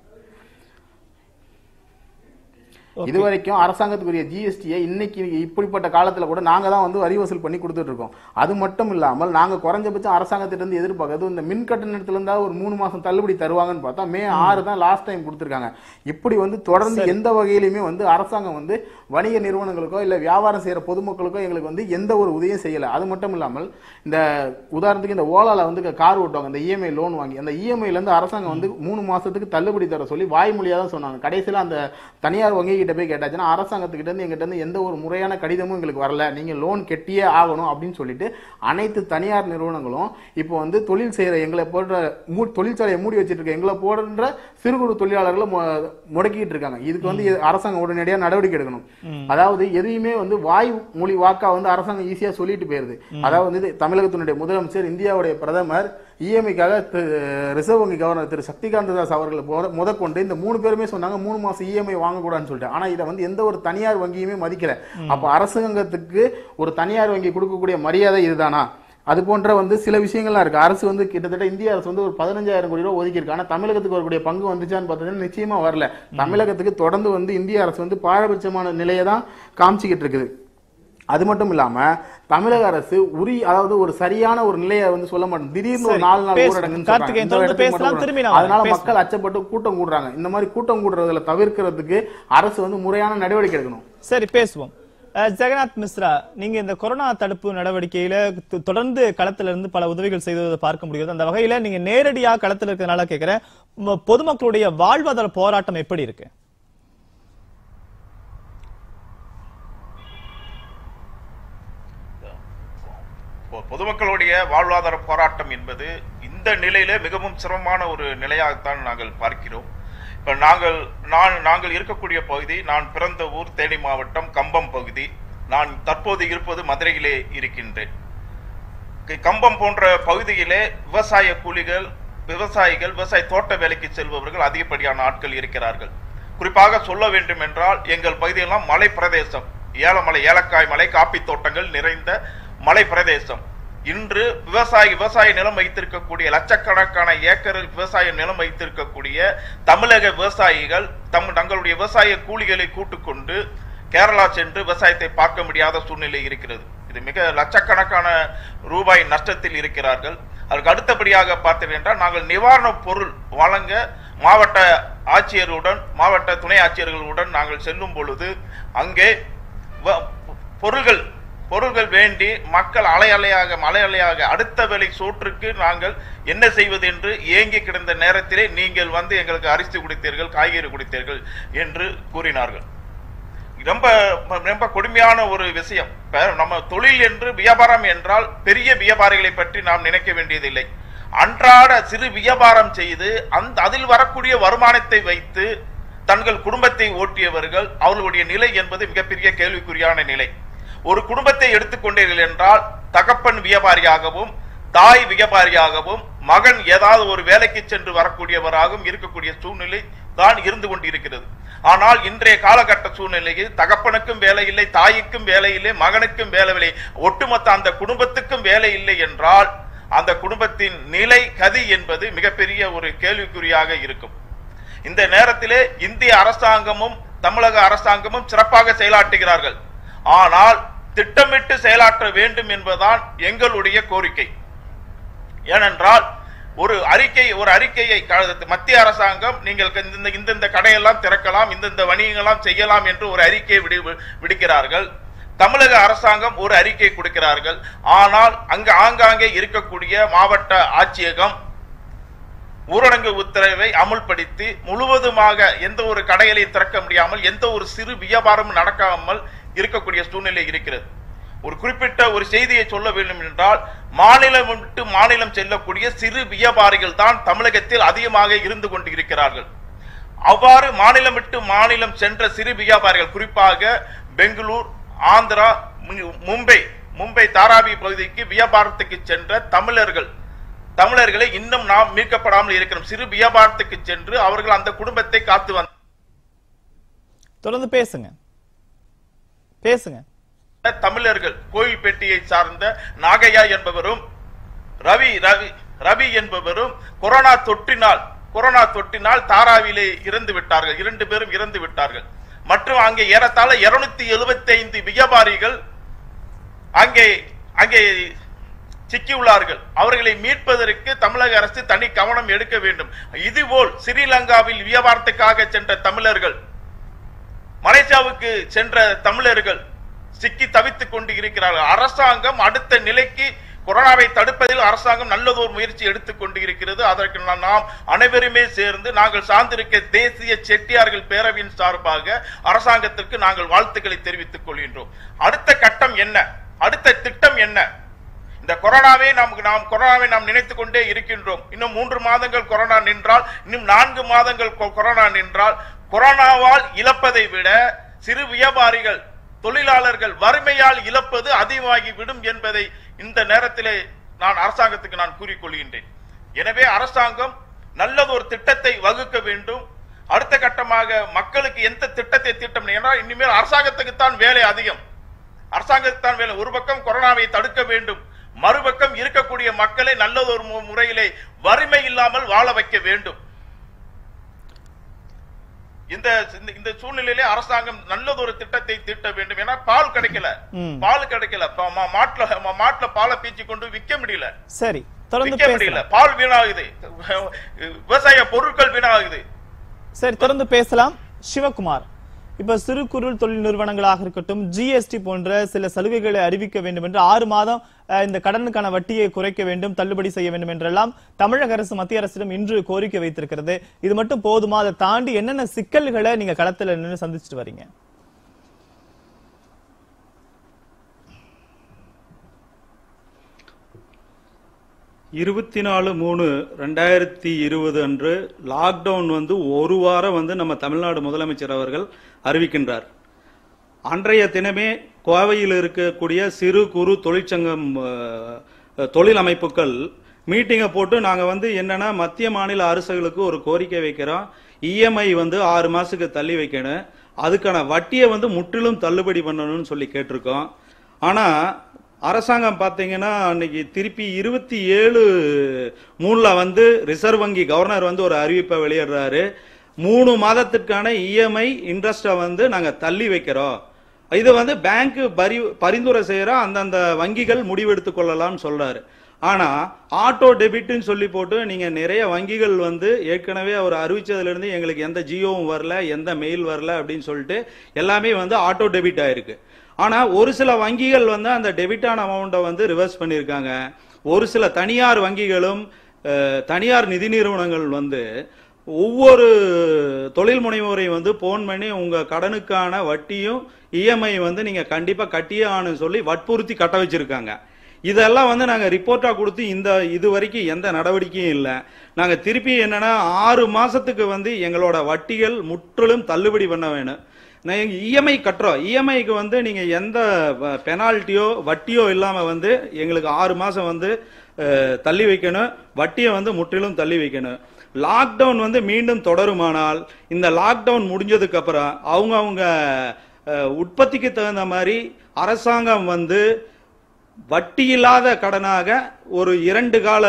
இது வரைக்கும் அரசாங்கத்துக்குரிய ஜிஎஸ்டியை இன்னைக்கு இப்படிப்பட்ட காலத்துல கூட நாங்க தான் வந்து வரி வசூல் பண்ணி கொடுத்துட்டு இருக்கோம் அது மட்டும் இல்லாமல் நாங்க குறைஞ்சபட்சம் அரசாங்கத்திட்ட இருந்து எதிர்பார்க்கறது இந்த மின் கட்டணத்துல இருந்தா ஒரு மூணு மாசம் தள்ளுபடி தருவாங்கன்னு பார்த்தா மே ஆறு தான் லாஸ்ட் டைம் கொடுத்துருக்காங்க இப்படி வந்து தொடர்ந்து எந்த வகையிலுமே வந்து அரசாங்கம் வந்து வணிக நிறுவனங்களுக்கோ இல்ல வியாபாரம் செய்யற பொதுமக்களுக்கோ எங்களுக்கு வந்து எந்த ஒரு உதவியும் செய்யல அது மட்டும் இல்லாமல் இந்த உதாரணத்துக்கு இந்த ஓலால வந்து கார் ஓட்டுவாங்க இந்த இஎம்ஐ லோன் வாங்கி அந்த இஎம்ஐல இருந்து அரசாங்கம் வந்து மூணு மாசத்துக்கு தள்ளுபடி தர சொல்லி வாய்மொழியா தான் சொன்னாங்க கடைசியில அந்த தனியார் வங்கி கிட்ட போய் கேட்டாச்சுன்னா அரசாங்கத்துக்கிட்ட இருந்து எங்கிட்ட இருந்து எந்த ஒரு முறையான கடிதமும் எங்களுக்கு வரல நீங்க லோன் கெட்டியே ஆகணும் அப்படின்னு சொல்லிட்டு அனைத்து தனியார் நிறுவனங்களும் இப்போ வந்து தொழில் செய்யற எங்களை போன்ற மூ- தொழிற்சாலையை மூடி வச்சிட்டு இருக்க எங்களை போன்ற சிறு குறு தொழிலாளர்களை மு- முடக்கிட்டு இருக்காங்க இதுக்கு வந்து எ- அரசாங்கம் உடனடியாக நடவடிக்கை எடுக்கணும் அதாவது எதையுமே வந்து வாய் மொழி வாக்கா வந்து அரசாங்கம் ஈஸியா சொல்லிட்டு போயிருது அதாவது இது தமிழகத்தினுடைய முதலமைச்சர் இந்தியாவுடைய பிரதமர் இஎம்ஐக்காக ரிசர்வ் வங்கி கவர்னர் திரு சக்திகாந்த தாஸ் அவர்கள் முத- முதற்கொண்டு இந்த மூணு பேருமே சொன்னாங்க மூணு மாசம் இஎம்ஐ வாங்கக்கூடாதுன்னு சொல்லிட்டு ஆனா இதை வந்து எந்த ஒரு தனியார் வங்கியுமே மதிக்கல அப்ப அரசாங்கத்துக்கு ஒரு தனியார் வங்கி கொடுக்கக்கூடிய மரியாதை இதுதானா அது போன்ற வந்து சில விஷயங்கள்லாம் இருக்கு அரசு வந்து கிட்டத்தட்ட இந்திய அரசு வந்து ஒரு பதினஞ்சாயிரம் கோடி ரூபாய் ஒதுக்கி இருக்கு ஆனா தமிழகத்துக்கு வரக்கூடிய பங்கு வந்துச்சான்னு பார்த்தீங்கன்னா நிச்சயமா வரல தமிழகத்துக்கு தொடர்ந்து வந்து இந்திய அரசு வந்து பாரபட்சமான நிலையை தான் காமிச்சிக்கிட்டு இருக்குது அது மட்டும் இல்லாம தமிழக அரசு உரி அதாவது ஒரு சரியான ஒரு நிலையை வந்து சொல்ல மாட்டேன் திடீர்னு ஒரு சரி, நாலு நாள் பேசு. ஊரடங்குன்னு கார்த்திகேயன் சொல்றாங்க. இந்த தொடர்ந்து இடத்துக்கு பேசலாம், மட்டும் திரும்பி வரணும். நான் அதனால பேசுறேன். மக்கள் அச்சப்பட்டு கூட்டம் கூடுறாங்க இந்த மாதிரி கூட்டம் கூடுறதுல தவிர்க்கிறதுக்கு அரசு வந்து முறையான நடவடிக்கை எடுக்கணும் சரி பேசுவோம் அஹ், ஜெகநாத் மிஸ்ரா நீங்க இந்த கொரோனா தடுப்பு நடவடிக்கையில தொ- தொடர்ந்து களத்துல இருந்து பல உதவிகள் செய்ததை பார்க்க முடிகிறது அந்த வகையில நீங்க நேரடியா களத்துல இருக்கிறதுனால கேக்குறேன் ம- பொதுமக்களுடைய வாழ்வாதார போராட்டம் எப்படி இருக்கு பொ- பொதுமக்களுடைய வாழ்வாதார போராட்டம் என்பது இந்த நிலையிலே மிகவும் சிரமமான ஒரு நிலையாகத்தான் நாங்கள் பார்க்கிறோம் இப்ப நாங்கள் நான் நாங்கள் இருக்கக்கூடிய பகுதி நான் பிறந்த ஊர் தேனி மாவட்டம் கம்பம் பகுதி நான் தற்போது இருப்பது மதுரையிலே இருக்கின்றேன் க- கம்பம் போன்ற பகுதியிலே விவசாய கூலிகள் விவசாயிகள் விவசாய தோட்ட வேலைக்கு செல்பவர்கள் அதிகப்படியான ஆட்கள் இருக்கிறார்கள் குறிப்பாக சொல்ல வேண்டும் என்றால் எங்கள் பகுதியெல்லாம் மலை பிரதேசம் ஏலமலை ஏலக்காய் மலை காப்பி தோட்டங்கள் நிறைந்த மலை பிரதேசம் இன்று விவசாயி விவசாய நிலம் வைத்திருக்கக்கூடிய லட்சக்கணக்கான ஏக்கர் விவசாய நிலம் வைத்திருக்கக்கூடிய தமிழக விவசாயிகள் தம் தங்களுடைய விவசாய கூலிகளை கூட்டுக்கொண்டு கேரளா சென்று விவசாயத்தை பார்க்க முடியாத சூழ்நிலை இருக்கிறது இது மிக லட்சக்கணக்கான ரூபாய் நஷ்டத்தில் இருக்கிறார்கள் அதற்கு அடுத்தபடியாக பார்த்தீர்கள் என்றால் நாங்கள் நிவாரணப் பொருள் வழங்க மாவட்ட ஆட்சியருடன் மாவட்ட துணை ஆட்சியர்களுடன் நாங்கள் செல்லும் பொழுது அங்கே வ- பொருள்கள் பொருள்கள் வேண்டி மக்கள் அலை அலையாக மலை அலையாக அடுத்த வேலை சோற்றுக்கு நாங்கள் என்ன செய்வது என்று ஏங்கி கிடந்த நேரத்திலே நீங்கள் வந்து எங்களுக்கு அரிசி குடித்தீர்கள் காய்கறி குடித்தீர்கள் என்று கூறினார்கள் ரொம்ப ரொம்ப கொடுமையான ஒரு விஷயம் இப்ப நம்ம தொழில் என்று வியாபாரம் என்றால் பெரிய வியாபாரிகளை பற்றி நாம் நினைக்க வேண்டியதில்லை அன்றாட சிறு வியாபாரம் செய்து அந்த அதில் வரக்கூடிய வருமானத்தை வைத்து தங்கள் குடும்பத்தை ஓட்டியவர்கள் அவர்களுடைய நிலை என்பது மிகப்பெரிய கேள்விக்குறியான நிலை ஒரு குடும்பத்தை எடுத்துக்கொண்டீர்கள் என்றால் தகப்பன் வியாபாரியாகவும் தாய் வியாபாரியாகவும் மகன் ஏதாவது ஒரு வேலைக்கு சென்று வரக்கூடியவராகவும் இருக்கக்கூடிய சூழ்நிலை தான் இருந்து கொண்டிருக்கிறது ஆனால் இன்றைய காலகட்ட சூழ்நிலையில் தகப்பனுக்கும் வேலை இல்லை தாய்க்கும் வேலை இல்லை மகனுக்கும் வேலை இல்லை ஒட்டுமொத்த அந்த குடும்பத்துக்கும் வேலை இல்லை என்றால் அந்த குடும்பத்தின் நிலை கதி என்பது மிகப்பெரிய ஒரு கேள்விக்குறியாக இருக்கும் இந்த நேரத்திலே இந்திய அரசாங்கமும் தமிழக அரசாங்கமும் சிறப்பாக செயலாற்றுகிறார்கள் ஆனால் திட்டமிட்டு செயலாற்ற வேண்டும் என்பதுதான் எங்களுடைய கோரிக்கை ஏனென்றால் ஒரு அறிக்கை ஒரு அறிக்கையை க- மத்திய அரசாங்கம் நீங்கள் இந்த இந்தந்த கடையெல்லாம் திறக்கலாம் இந்தந்த வணிகங்களாம் செய்யலாம் என்று ஒரு அறிக்கையை விடு விடுக்கிறார்கள் தமிழக அரசாங்கம் ஒரு அறிக்கை கொடுக்கிறார்கள் ஆனால் அங்கு ஆங்காங்கே இருக்கக்கூடிய மாவட்ட ஆட்சியகம் ஊரடங்கு உத்தரவை அமுல்படுத்தி முழுவதுமாக எந்த ஒரு கடைகளையும் திறக்க முடியாமல் எந்த ஒரு சிறு வியாபாரமும் நடக்காமல் இருக்கக்கூடிய சூழ்நிலை இருக்கிறது ஒரு குறிப்பிட்ட ஒரு செய்தியை சொல்ல வேண்டும் என்றால் மாநிலம் விட்டு மாநிலம் செல்லக்கூடிய சிறு வியாபாரிகள் தான் தமிழகத்தில் அதிகமாக இருந்து கொண்டு இருக்கிறார்கள் அவ்வாறு மாநிலம் விட்டு மாநிலம் சென்ற சிறு வியாபாரிகள் குறிப்பாக பெங்களூர் ஆந்திரா மு- மும்பை மும்பை தாராவி பகுதிக்கு வியாபாரத்துக்கு சென்ற தமிழர்கள் தமிழர்களை இன்னும் நாம் மீட்கப்படாமல் இருக்கிறோம் சிறு வியாபாரத்துக்கு சென்று அவர்கள் அந்த குடும்பத்தை காத்து வந்த தொடர்ந்து பேசுங்க பேசுங்க தமிழர்கள் கோயில்பேட்டையை சார்ந்த நாகையா என்பவரும் ரவி ரவி ரவி என்பவரும் கொரோனா தொற்றினால் கொரோனா தொற்றினால் தாராவிலே இறந்து விட்டார்கள் இரண்டு பேரும் இறந்து விட்டார்கள் மற்றும் அங்கே ஏறத்தாழ இருநூத்தி எழுபத்தி ஐந்து வியாபாரிகள் அங்கே அங்கே சிக்கியுள்ளார்கள் அவர்களை மீட்பதற்கு தமிழக அரசு தனி கவனம் எடுக்க வேண்டும் இதுபோல் ஸ்ரீலங்காவில் வியாபாரத்துக்காக சென்ற தமிழர்கள் மலேசியாவுக்கு சென்ற தமிழர்கள் சிக்கி தவித்துக் கொண்டு இருக்கிறார்கள் அரசாங்கம் அடுத்த நிலைக்கு கொரோனாவை தடுப்பதில் அரசாங்கம் நல்லதொரு முயற்சி எடுத்துக் கொண்டு இருக்கிறது அதற்கு நா- நாம் அனைவருமே சேர்ந்து நாங்கள் சார்ந்திருக்க தேசிய செட்டியார்கள் பேரவையின் சார்பாக அரசாங்கத்திற்கு நாங்கள் வாழ்த்துக்களை தெரிவித்துக் கொள்கின்றோம் அடுத்த கட்டம் என்ன அடுத்த திட்டம் என்ன இந்த கொரோனாவை நமக்கு நாம் கொரோனாவை நாம் நினைத்துக் கொண்டே இருக்கின்றோம் இன்னும் மூன்று மாதங்கள் கொரோனா நின்றால் இன்னும் நான்கு மாதங்கள் கொ- கொரோனா நின்றால் கொரோனாவால் இழப்பதை விட சிறு வியாபாரிகள் தொழிலாளர்கள் வறுமையால் இழப்பது அதிகமாகி விடும் என்பதை இந்த நேரத்திலே நான் அரசாங்கத்துக்கு நான் கூறிக்கொள்கின்றேன் எனவே அரசாங்கம் நல்லதொரு திட்டத்தை வகுக்க வேண்டும் அடுத்த கட்டமாக மக்களுக்கு எந்த திட்டத்தை திட்டம் என்றால் இனிமேல் அரசாங்கத்துக்கு தான் வேலை அதிகம் அரசாங்கத்தான் வேலை ஒரு பக்கம் கொரோனாவை தடுக்க வேண்டும் மறுபக்கம் இருக்கக்கூடிய மக்களை நல்லதொரு மு- முறையிலே வறுமை இல்லாமல் வாழ வைக்க வேண்டும் இந்த இந்த- இந்த சூழ்நிலையிலே அரசாங்கம் நல்லதொரு திட்டத்தை தீட்ட வேண்டும் ஏன்னா பால் கிடைக்கல ம். பால் கிடைக்கல ப- மா- மாட்டுல மா- மாட்டுல பாலை பீச்சி கொண்டு விற்க முடியல சரி தொடர்ந்து விற்க முடியல பேசலாம் பால் வீணாகுது விவசாய பொருட்கள் வீணாகுது சரி தொடர்ந்து பேசலாம் சிவகுமார் இப்ப சிறு குறு தொழில் நிறுவனங்களாக இருக்கட்டும் ஜிஎஸ்டி போன்ற சில சலுகைகளை அறிவிக்க வேண்டும் என்று ஆறு மாதம் அஹ், இந்த கடனுக்கான வட்டியை குறைக்க வேண்டும் தள்ளுபடி செய்ய வேண்டும் என்றெல்லாம் தமிழக அரசு மத்திய அரசிடம் இன்று கோரிக்கை வைத்திருக்கிறது இது மட்டும் போதுமா அதை தாண்டி என்னென்ன சிக்கல்களை நீங்க களத்துல நின்று சந்திச்சுட்டு வரீங்க இருபத்தி நாலு மூணு ரெண்டாயிரத்தி இருபது அன்று லாக்டவுன் வந்து ஒரு வாரம் வந்து நம்ம தமிழ்நாடு முதலமைச்சர் அவர்கள் அறிவிக்கின்றார் அன்றைய தினமே கோவையில் இருக்கக்கூடிய சிறு குறு தொழிற்சங்கம் அஹ், தொழில் அமைப்புகள் மீட்டிங்கை போட்டு நாங்கள் வந்து என்னன்னா மத்திய மாநில அரசுகளுக்கு ஒரு கோரிக்கை வைக்கிறோம் இஎம்ஐ வந்து ஆறு மாசத்துக்கு தள்ளி வைக்கணும் அதுக்கான வட்டியை வந்து முற்றிலும் தள்ளுபடி பண்ணணும்னு சொல்லி கேட்டிருக்கோம் ஆனா அரசாங்கம் பார்த்தீங்கன்னா அன்னைக்கு திருப்பி இருபத்தி ஏழு மூணுல வந்து ரிசர்வ் வங்கி கவர்னர் வந்து ஒரு அறிவிப்பை வெளியிடுறாரு மூணு மாதத்திற்கான இஎம்ஐ இன்ட்ரெஸ்ட்டை வந்து நாங்க தள்ளி வைக்கிறோம் இது வந்து பேங்க் பரி பரிந்துரை செய்யற அந்தந்த வங்கிகள் முடிவெடுத்துக் கொள்ளலாம்னு சொல்றாரு ஆனா ஆட்டோ டெபிட்னு சொல்லி போட்டு நீங்க நிறைய வங்கிகள் வந்து ஏற்கனவே அவர் அறிவிச்சதுல இருந்து எங்களுக்கு எந்த ஜியோவும் வரல எந்த மெயில் வரல அப்படின்னு சொல்லிட்டு எல்லாமே வந்து ஆட்டோ டெபிட் ஆயிருக்கு ஆனா ஒரு சில வங்கிகள் வந்து அந்த டெபிட்டான அமௌண்ட்டை வந்து ரிவர்ஸ் பண்ணியிருக்காங்க ஒரு சில தனியார் வங்கிகளும் அஹ், தனியார் நிதி நிறுவனங்கள் வந்து ஒவ்வொரு தொழில் முனைவோரையும் வந்து போன் பண்ணி உங்க கடனுக்கான வட்டியும் இஎம்ஐ வந்து நீங்க கண்டிப்பா கட்டியே ஆகணும்னு சொல்லி வற்புறுத்தி கட்ட வச்சிருக்காங்க இதெல்லாம் வந்து நாங்க ரிப்போர்ட்டா கொடுத்து இந்த இது வரைக்கும் எந்த நடவடிக்கையும் இல்லை நாங்க திருப்பி என்னன்னா ஆறு மாசத்துக்கு வந்து எங்களோட வட்டிகள் முற்றிலும் தள்ளுபடி பண்ண வேணும் நாங்க இஎம்ஐ கட்டுறோம் இஎம்ஐக்கு வந்து நீங்க எந்த பெனால்ட்டியோ வட்டியோ இல்லாம வந்து எங்களுக்கு ஆறு மாசம் வந்து அஹ், தள்ளி வைக்கணும் வட்டியை வந்து முற்றிலும் தள்ளி வைக்கணும் லாக்டவுன் வந்து மீண்டும் தொடருமானால் இந்த லாக்டவுன் முடிஞ்சதுக்கு அப்புறம் அவங்க அவங்க அஹ், உற்பத்திக்கு தகுந்த மாதிரி அரசாங்கம் வந்து வட்டி இல்லாத கடனாக ஒரு இரண்டு கால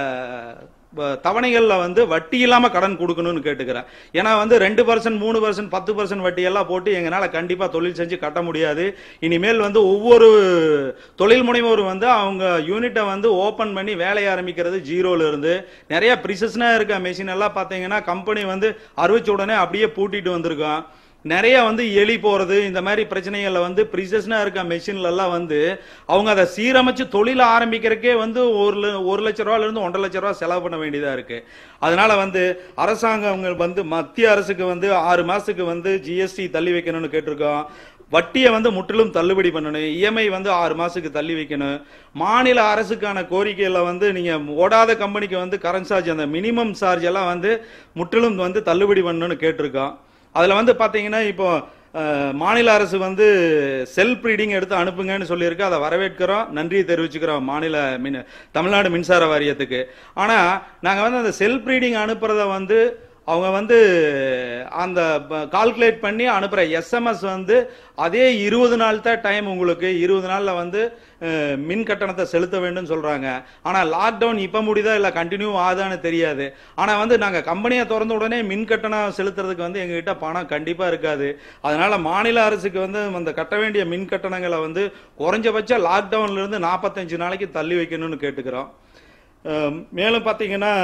அஹ், தவணைகள்ல வந்து வட்டி இல்லாம கடன் கொடுக்கணும்னு கேட்டுக்கிறேன் ஏன்னா வந்து ரெண்டு பர்சன்ட் மூணு பர்சன்ட் பத்து பர்சன்ட் வட்டி எல்லாம் போட்டு எங்களால கண்டிப்பா தொழில் செஞ்சு கட்ட முடியாது இனிமேல் வந்து ஒவ்வொரு தொழில் முனைவோரும் வந்து அவங்க யூனிட்டை வந்து ஓபன் பண்ணி வேலையை ஆரம்பிக்கிறது ஜீரோல இருந்து நிறைய ப்ரிசஸ்னா இருக்க மெஷின் எல்லாம் பாத்தீங்கன்னா கம்பெனி வந்து அறிவிச்ச உடனே அப்படியே பூட்டிட்டு வந்திருக்கோம் நிறைய வந்து எலி போறது இந்த மாதிரி பிரச்சனைகள்ல வந்து ப்ரிசஸ்னா இருக்க மெஷின்ல எல்லாம் வந்து அவங்க அதை சீரமைச்சு தொழில ஆரம்பிக்கிறதுக்கே வந்து ஒரு ல- ஒரு லட்ச ரூபாயில இருந்து ஒன்றரை லட்ச ரூபாய் செலவு பண்ண வேண்டியதா இருக்கு அதனால வந்து அரசாங்கம் வந்து மத்திய அரசுக்கு வந்து ஆறு மாசத்துக்கு வந்து ஜிஎஸ்டி தள்ளி வைக்கணும்னு கேட்டிருக்கோம் வட்டியை வந்து முற்றிலும் தள்ளுபடி பண்ணணும் இஎம்ஐ வந்து ஆறு மாசத்துக்கு தள்ளி வைக்கணும் மாநில அரசுக்கான கோரிக்கையில வந்து நீங்க ஓடாத கம்பெனிக்கு வந்து கரண்ட் சார்ஜ் அந்த மினிமம் சார்ஜ் எல்லாம் வந்து முற்றிலும் வந்து தள்ளுபடி பண்ணணும்னு கேட்டிருக்கோம் அதுல வந்து பாத்தீங்கன்னா இப்போ அஹ், மாநில அரசு வந்து செல்ஃப் ரீடிங் எடுத்து அனுப்புங்கன்னு சொல்லியிருக்கு அதை வரவேற்கிறோம் நன்றியை தெரிவிச்சுக்கிறோம் மாநில மின் தமிழ்நாடு மின்சார வாரியத்துக்கு ஆனா நாங்க வந்து அந்த செல்ஃப் ரீடிங் அனுப்புறத வந்து அவங்க வந்து அந்த கால்குலேட் பண்ணி அனுப்புற எஸ்எம்எஸ் வந்து அதே இருபது நாள் தான் டைம் உங்களுக்கு இருபது நாள்ல வந்து அஹ், மின் கட்டணத்தை செலுத்த வேண்டும் சொல்றாங்க ஆனா லாக்டவுன் இப்ப முடியுதா இல்ல கண்டினியூ ஆகுதான்னு தெரியாது ஆனா வந்து நாங்க கம்பெனியை திறந்த உடனே மின் கட்டணம் செலுத்துறதுக்கு வந்து எங்ககிட்ட பணம் கண்டிப்பா இருக்காது அதனால மாநில அரசுக்கு வந்து அந்த கட்ட வேண்டிய மின் கட்டணங்களை வந்து குறைஞ்சபட்ச லாக்டவுன்ல இருந்து நாற்பத்தஞ்சு நாளைக்கு தள்ளி வைக்கணும்னு கேட்டுக்கிறோம் அஹ், மேலும் பாத்தீங்கன்னா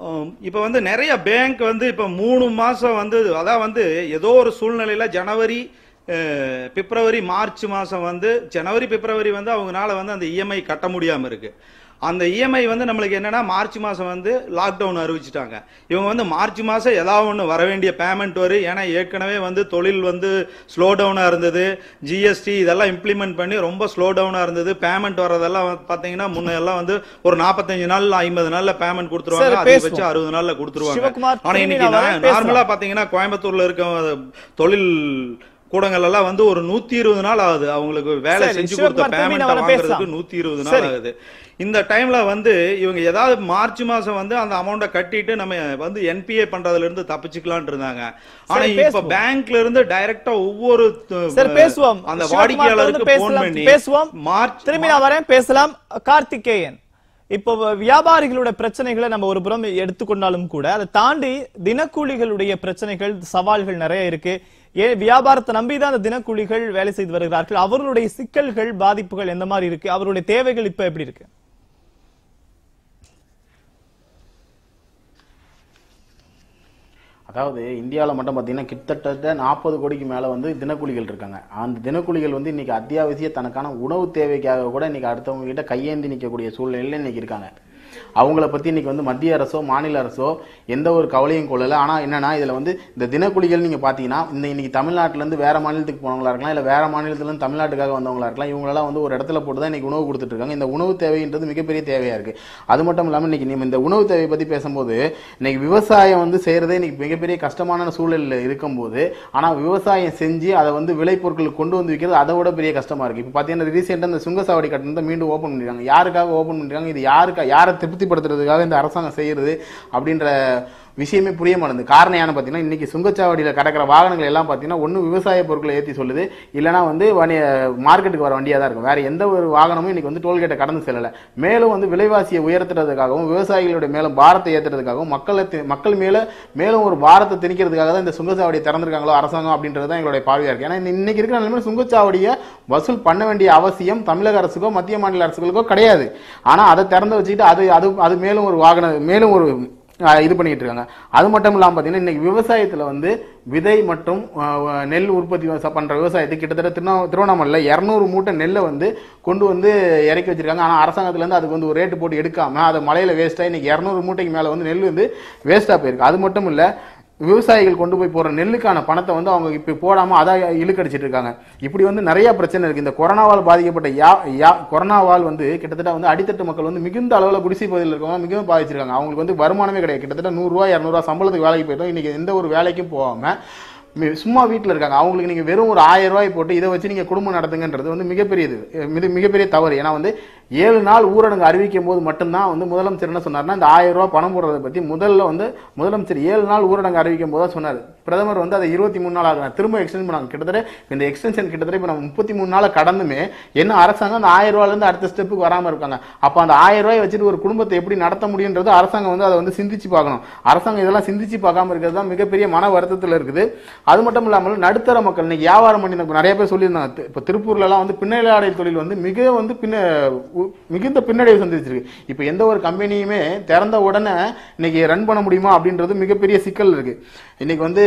ஆம், இப்ப வந்து நிறைய பேங்க் வந்து இப்ப மூணு மாசம் வந்து அதான் வந்து ஏதோ ஒரு சூழ்நிலையில ஜனவரி அஹ், பிப்ரவரி மார்ச் மாசம் வந்து ஜனவரி பிப்ரவரி வந்து அவங்கனால வந்து அந்த இஎம்ஐ கட்ட முடியாம இருக்கு அந்த இஎம்ஐ வந்து நம்மளுக்கு என்னன்னா மார்ச் மாசம் வந்து லாக்டவுன் அறிவிச்சிட்டாங்க இவங்க வந்து மார்ச் மாசம் ஏதாவது ஒன்று வர வேண்டிய பேமெண்ட் வரும் ஏன்னா ஏற்கனவே வந்து தொழில் வந்து ஸ்லோ டவுனா இருந்தது ஜிஎஸ்டி இதெல்லாம் இம்ப்ளிமெண்ட் பண்ணி ரொம்ப ஸ்லோ டவுனா இருந்தது பேமெண்ட் வரதெல்லாம் வந்து பாத்தீங்கன்னா முன்ன எல்லாம் வந்து ஒரு நாற்பத்தஞ்சு நாள்ல ஐம்பது நாள்ல பேமெண்ட் கொடுத்துருவாங்க சரி, அதிகபட்சம் பேசுவோம். அறுபது நாள்ல கொடுத்துருவாங்க சிவகுமார், ஆனா திரும்பி இன்னைக்கு நான் வரேன், பேசலாம். நார்மலா பாத்தீங்கன்னா கோயம்புத்தூர்ல இருக்க தொழில் கூடங்கள் எல்லாம் வந்து ஒரு நூத்தி இருபது நாள் ஆகுது அவங்களுக்கு வேலை சரி, செஞ்சு சிவகுமார், கொடுத்த திரும்பி நான் பேமெண்ட் வரேன், வாங்குறதுக்கு பேசலாம். நூத்தி இருபது சரி. நாள் ஆகுது இந்த டைம்ல வந்து இவங்க ஏதாவது மார்ச் மாசம் வந்து அந்த அமௌண்ட்டை கட்டிட்டு நம்ம வந்து என்பிஏ பண்றதுல இருந்து தப்பிச்சுக்கலாம்னு இருந்தாங்க ஆனா சரி, இப்ப பேசுவோம். பேங்க்ல இருந்து டைரக்டா ஒவ்வொரு த- சரி பேசுவோம் அந்த சிவகுமார் வாடிக்கையாளருக்கு தொடர்ந்து போன் பேசலாம். பண்ணி பேசுவோம் மார்ச் திரும்பி நான் வரேன் பேசலாம் கார்த்திகேயன் இப்போ வியாபாரிகளோட பிரச்சனைகளை நம்ம ஒரு புறம் எடுத்துக்கொண்டாலும் கூட அதை தாண்டி தினக்கூலிகளுடைய பிரச்சனைகள் சவால்கள் நிறைய இருக்கு ஏ வியாபாரத்தை நம்பி தான் அந்த தினக்கூலிகள் வேலை செய்து வருகிறார்கள் அவர்களுடைய சிக்கல்கள் பாதிப்புகள் எந்த மாதிரி இருக்கு அவருடைய தேவைகள் இப்ப எப்படி இருக்கு அதாவது இந்தியாவில் மட்டும் பார்த்தீங்கன்னா கிட்டத்தட்ட நாற்பது கோடிக்கு மேலே வந்து தினக்கூலிகள் இருக்காங்க அந்த தினக்கூலிகள் வந்து இன்னைக்கு அத்தியாவசிய தனக்கான உணவு தேவைக்காக கூட இன்னைக்கு அடுத்தவங்க கிட்ட கையேந்தி நிற்கக்கூடிய சூழ்நிலையில இன்னைக்கு இருக்காங்க அவங்கள பத்தி இன்னைக்கு வந்து மத்திய அரசோ மாநில அரசோ எந்த ஒரு கவலையும் கொள்ளல ஆனா என்னன்னா இதுல வந்து இந்த தினக்கூலிகள் நீங்க பாத்தீங்கன்னா இந்த இன்னைக்கு தமிழ்நாட்டுல இருந்து வேற மாநிலத்துக்கு போனவங்களா இருக்கலாம் இல்ல வேற மாநிலத்துல இருந்து தமிழ்நாட்டுக்காக வந்தவங்களா இருக்கலாம் இவங்களெல்லாம் வந்து ஒரு இடத்துல போட்டு தான் இன்னைக்கு உணவு கொடுத்துட்டு இருக்காங்க இந்த உணவு தேவைன்றது மிகப்பெரிய தேவையா இருக்கு அது மட்டும் இல்லாம இன்னைக்கு நம்ம இந்த உணவு தேவையை பத்தி பேசும்போது இன்னைக்கு விவசாயம் வந்து செய்யறதே இன்னைக்கு மிகப்பெரிய கஷ்டமான சூழல்ல இருக்கும்போது ஆனா விவசாயம் செஞ்சு அதை வந்து விளைபொருட்கள் கொண்டு வந்து விற்கிறது அதை விட பெரிய கஷ்டமா இருக்கு இப்போ பாத்தீங்கன்னா ரீசெண்டா இந்த சுங்கசாவடி கட்டணத்தை மீண்டும் ஓபன் பண்ணிருக்காங்க யாருக்காக ஓபன் பண்ணிருக்காங்க இது யாருக்கா யாரை திருப்திப்படுத்துறதுக்காக இந்த அரசாங்கம் செய்யறது அப்படின்ற விஷயமே புரிய மாட்டேங்குது காரணம் ஏன்னு பார்த்தீங்கன்னா இன்னைக்கு சுங்கச்சாவடியில் கிடக்கிற வாகனங்கள் எல்லாம் பார்த்தீங்கன்னா ஒன்று விவசாய பொருட்களை ஏற்றி சொல்லுது இல்லைனா வந்து வணி மார்க்கெட்டுக்கு வர வண்டியாக தான் இருக்கும் வேற எந்த ஒரு வாகனமும் இன்னைக்கு வந்து டோல்கேட்டை கடந்து செல்லலை மேலும் வந்து விலைவாசியை உயர்த்துறதுக்காகவும் விவசாயிகளுடைய மேலும் பாரத்தை ஏற்றுறதுக்காகவும் மக்களை தி- மக்கள் மேல மேலும் ஒரு பாரத்தை திணிக்கிறதுக்காக தான் இந்த சுங்கச்சாவடியை திறந்திருக்காங்களோ அரசாங்கம் அப்படின்றது தான் எங்களுடைய பார்வையாக இருக்கு ஏன்னா இந்த- இன்னைக்கு இருக்கிற நிலைமையில சுங்கச்சாவடியை வசூல் பண்ண வேண்டிய அவசியம் தமிழக அரசுக்கோ மத்திய மாநில அரசுகளுக்கோ கிடையாது ஆனா அதை திறந்து வச்சுக்கிட்டு அது அது அது மேலும் ஒரு வாகன மேலும் ஒரு அஹ், இது பண்ணிட்டு இருக்காங்க அது மட்டும் இல்லாம பாத்தீங்கன்னா இன்னைக்கு விவசாயத்துல வந்து விதை மற்றும் அஹ், நெல் உற்பத்தி வ- பண்ற விவசாயத்துக்கு கிட்டத்தட்ட திருவண்ணா திருவண்ணாமலையில இருநூறு மூட்டை நெல்லை வந்து கொண்டு வந்து இறக்கி வச்சிருக்காங்க ஆனா அரசாங்கத்துல இருந்து அதுக்கு வந்து ஒரு ரேட்டு போட்டு எடுக்காம அதை மலையில வேஸ்டா இன்னைக்கு இருநூறு மூட்டைக்கு மேல வந்து நெல் வந்து வேஸ்டா போயிருக்கு அது மட்டும் இல்ல விவசாயிகள் கொண்டு போய் போற நெல்லுக்கான பணத்தை வந்து அவங்க இப்ப போடாம அதை இழுக்கடிச்சிட்டு இருக்காங்க இப்படி வந்து நிறைய பிரச்சனை இருக்கு இந்த கொரோனாவால் பாதிக்கப்பட்ட யா யா கொரோனாவால் வந்து கிட்டத்தட்ட வந்து அடித்தட்டு மக்கள் வந்து மிகுந்த அளவில் குடிசை பகுதியில் இருக்கவங்க மிகவும் பாதிச்சிருக்காங்க அவங்களுக்கு வந்து வருமானமே கிடையாது கிட்டத்தட்ட நூறுரூவா இரநூறுவா சம்பளத்துக்கு வேலைக்கு போயிட்டோம் இன்னைக்கு எந்த ஒரு வேலைக்கும் போகாம மி- சும்மா வீட்டில் இருக்காங்க அவங்களுக்கு நீங்க வெறும் ஒரு ஆயிரம் ரூபாய் போட்டு இதை வச்சு நீங்க குடும்பம் நடத்துங்கன்றது வந்து மிகப்பெரியது மிக மிகப்பெரிய தவறு ஏன்னா வந்து ஏழு நாள் ஊரடங்கு அறிவிக்கும் போது மட்டும்தான் வந்து முதலமைச்சர் என்ன சொன்னார்னா இந்த ஆயிரம் ரூபாய் பணம் போடுறதை பத்தி முதல்ல வந்து முதலமைச்சர் ஏழு நாள் ஊரடங்கு அறிவிக்கும் போது தான் சொன்னார் பிரதமர் வந்து அதை இருபத்தி மூணு நாள் ஆகுறாங்க திரும்ப எக்ஸ்டென்ட் பண்ணாங்க கிட்டத்தட்ட இந்த எக்ஸ்டென்ஷன் கிட்டத்தட்ட இப்போ நம்ம முப்பத்தி மூணு நாளை கடந்துமே என்ன அரசாங்கம் அந்த ஆயிரம் ரூபாயில இருந்து அடுத்த ஸ்டெப்புக்கு வராம இருக்காங்க அப்ப அந்த ஆயிரம் ரூபாய் வச்சுட்டு ஒரு குடும்பத்தை எப்படி நடத்த முடியுன்றது அரசாங்கம் வந்து அதை வந்து சிந்திச்சு பார்க்கணும் அரசாங்கம் இதெல்லாம் சிந்திச்சு பார்க்காம இருக்கிறது தான் மிகப்பெரிய மன வருத்தத்தில் இருக்குது அது மட்டும் இல்லாமல் நடுத்தர மக்கள் இன்னைக்கு வியாபாரம் பண்ணி இந்த நிறைய பேர் சொல்லியிருந்தாங்க தி- இப்ப திருப்பூர்ல எல்லாம் வந்து பின்னலாடை தொழில் வந்து மிக வந்து பின்ன உ- மிகுந்த பின்னடைவு சந்திச்சிருக்கு இப்ப எந்த ஒரு கம்பெனியுமே திறந்த உடனே இன்னைக்கு ரன் பண்ண முடியுமா அப்படின்றது மிகப்பெரிய சிக்கல் இருக்கு இன்னைக்கு வந்து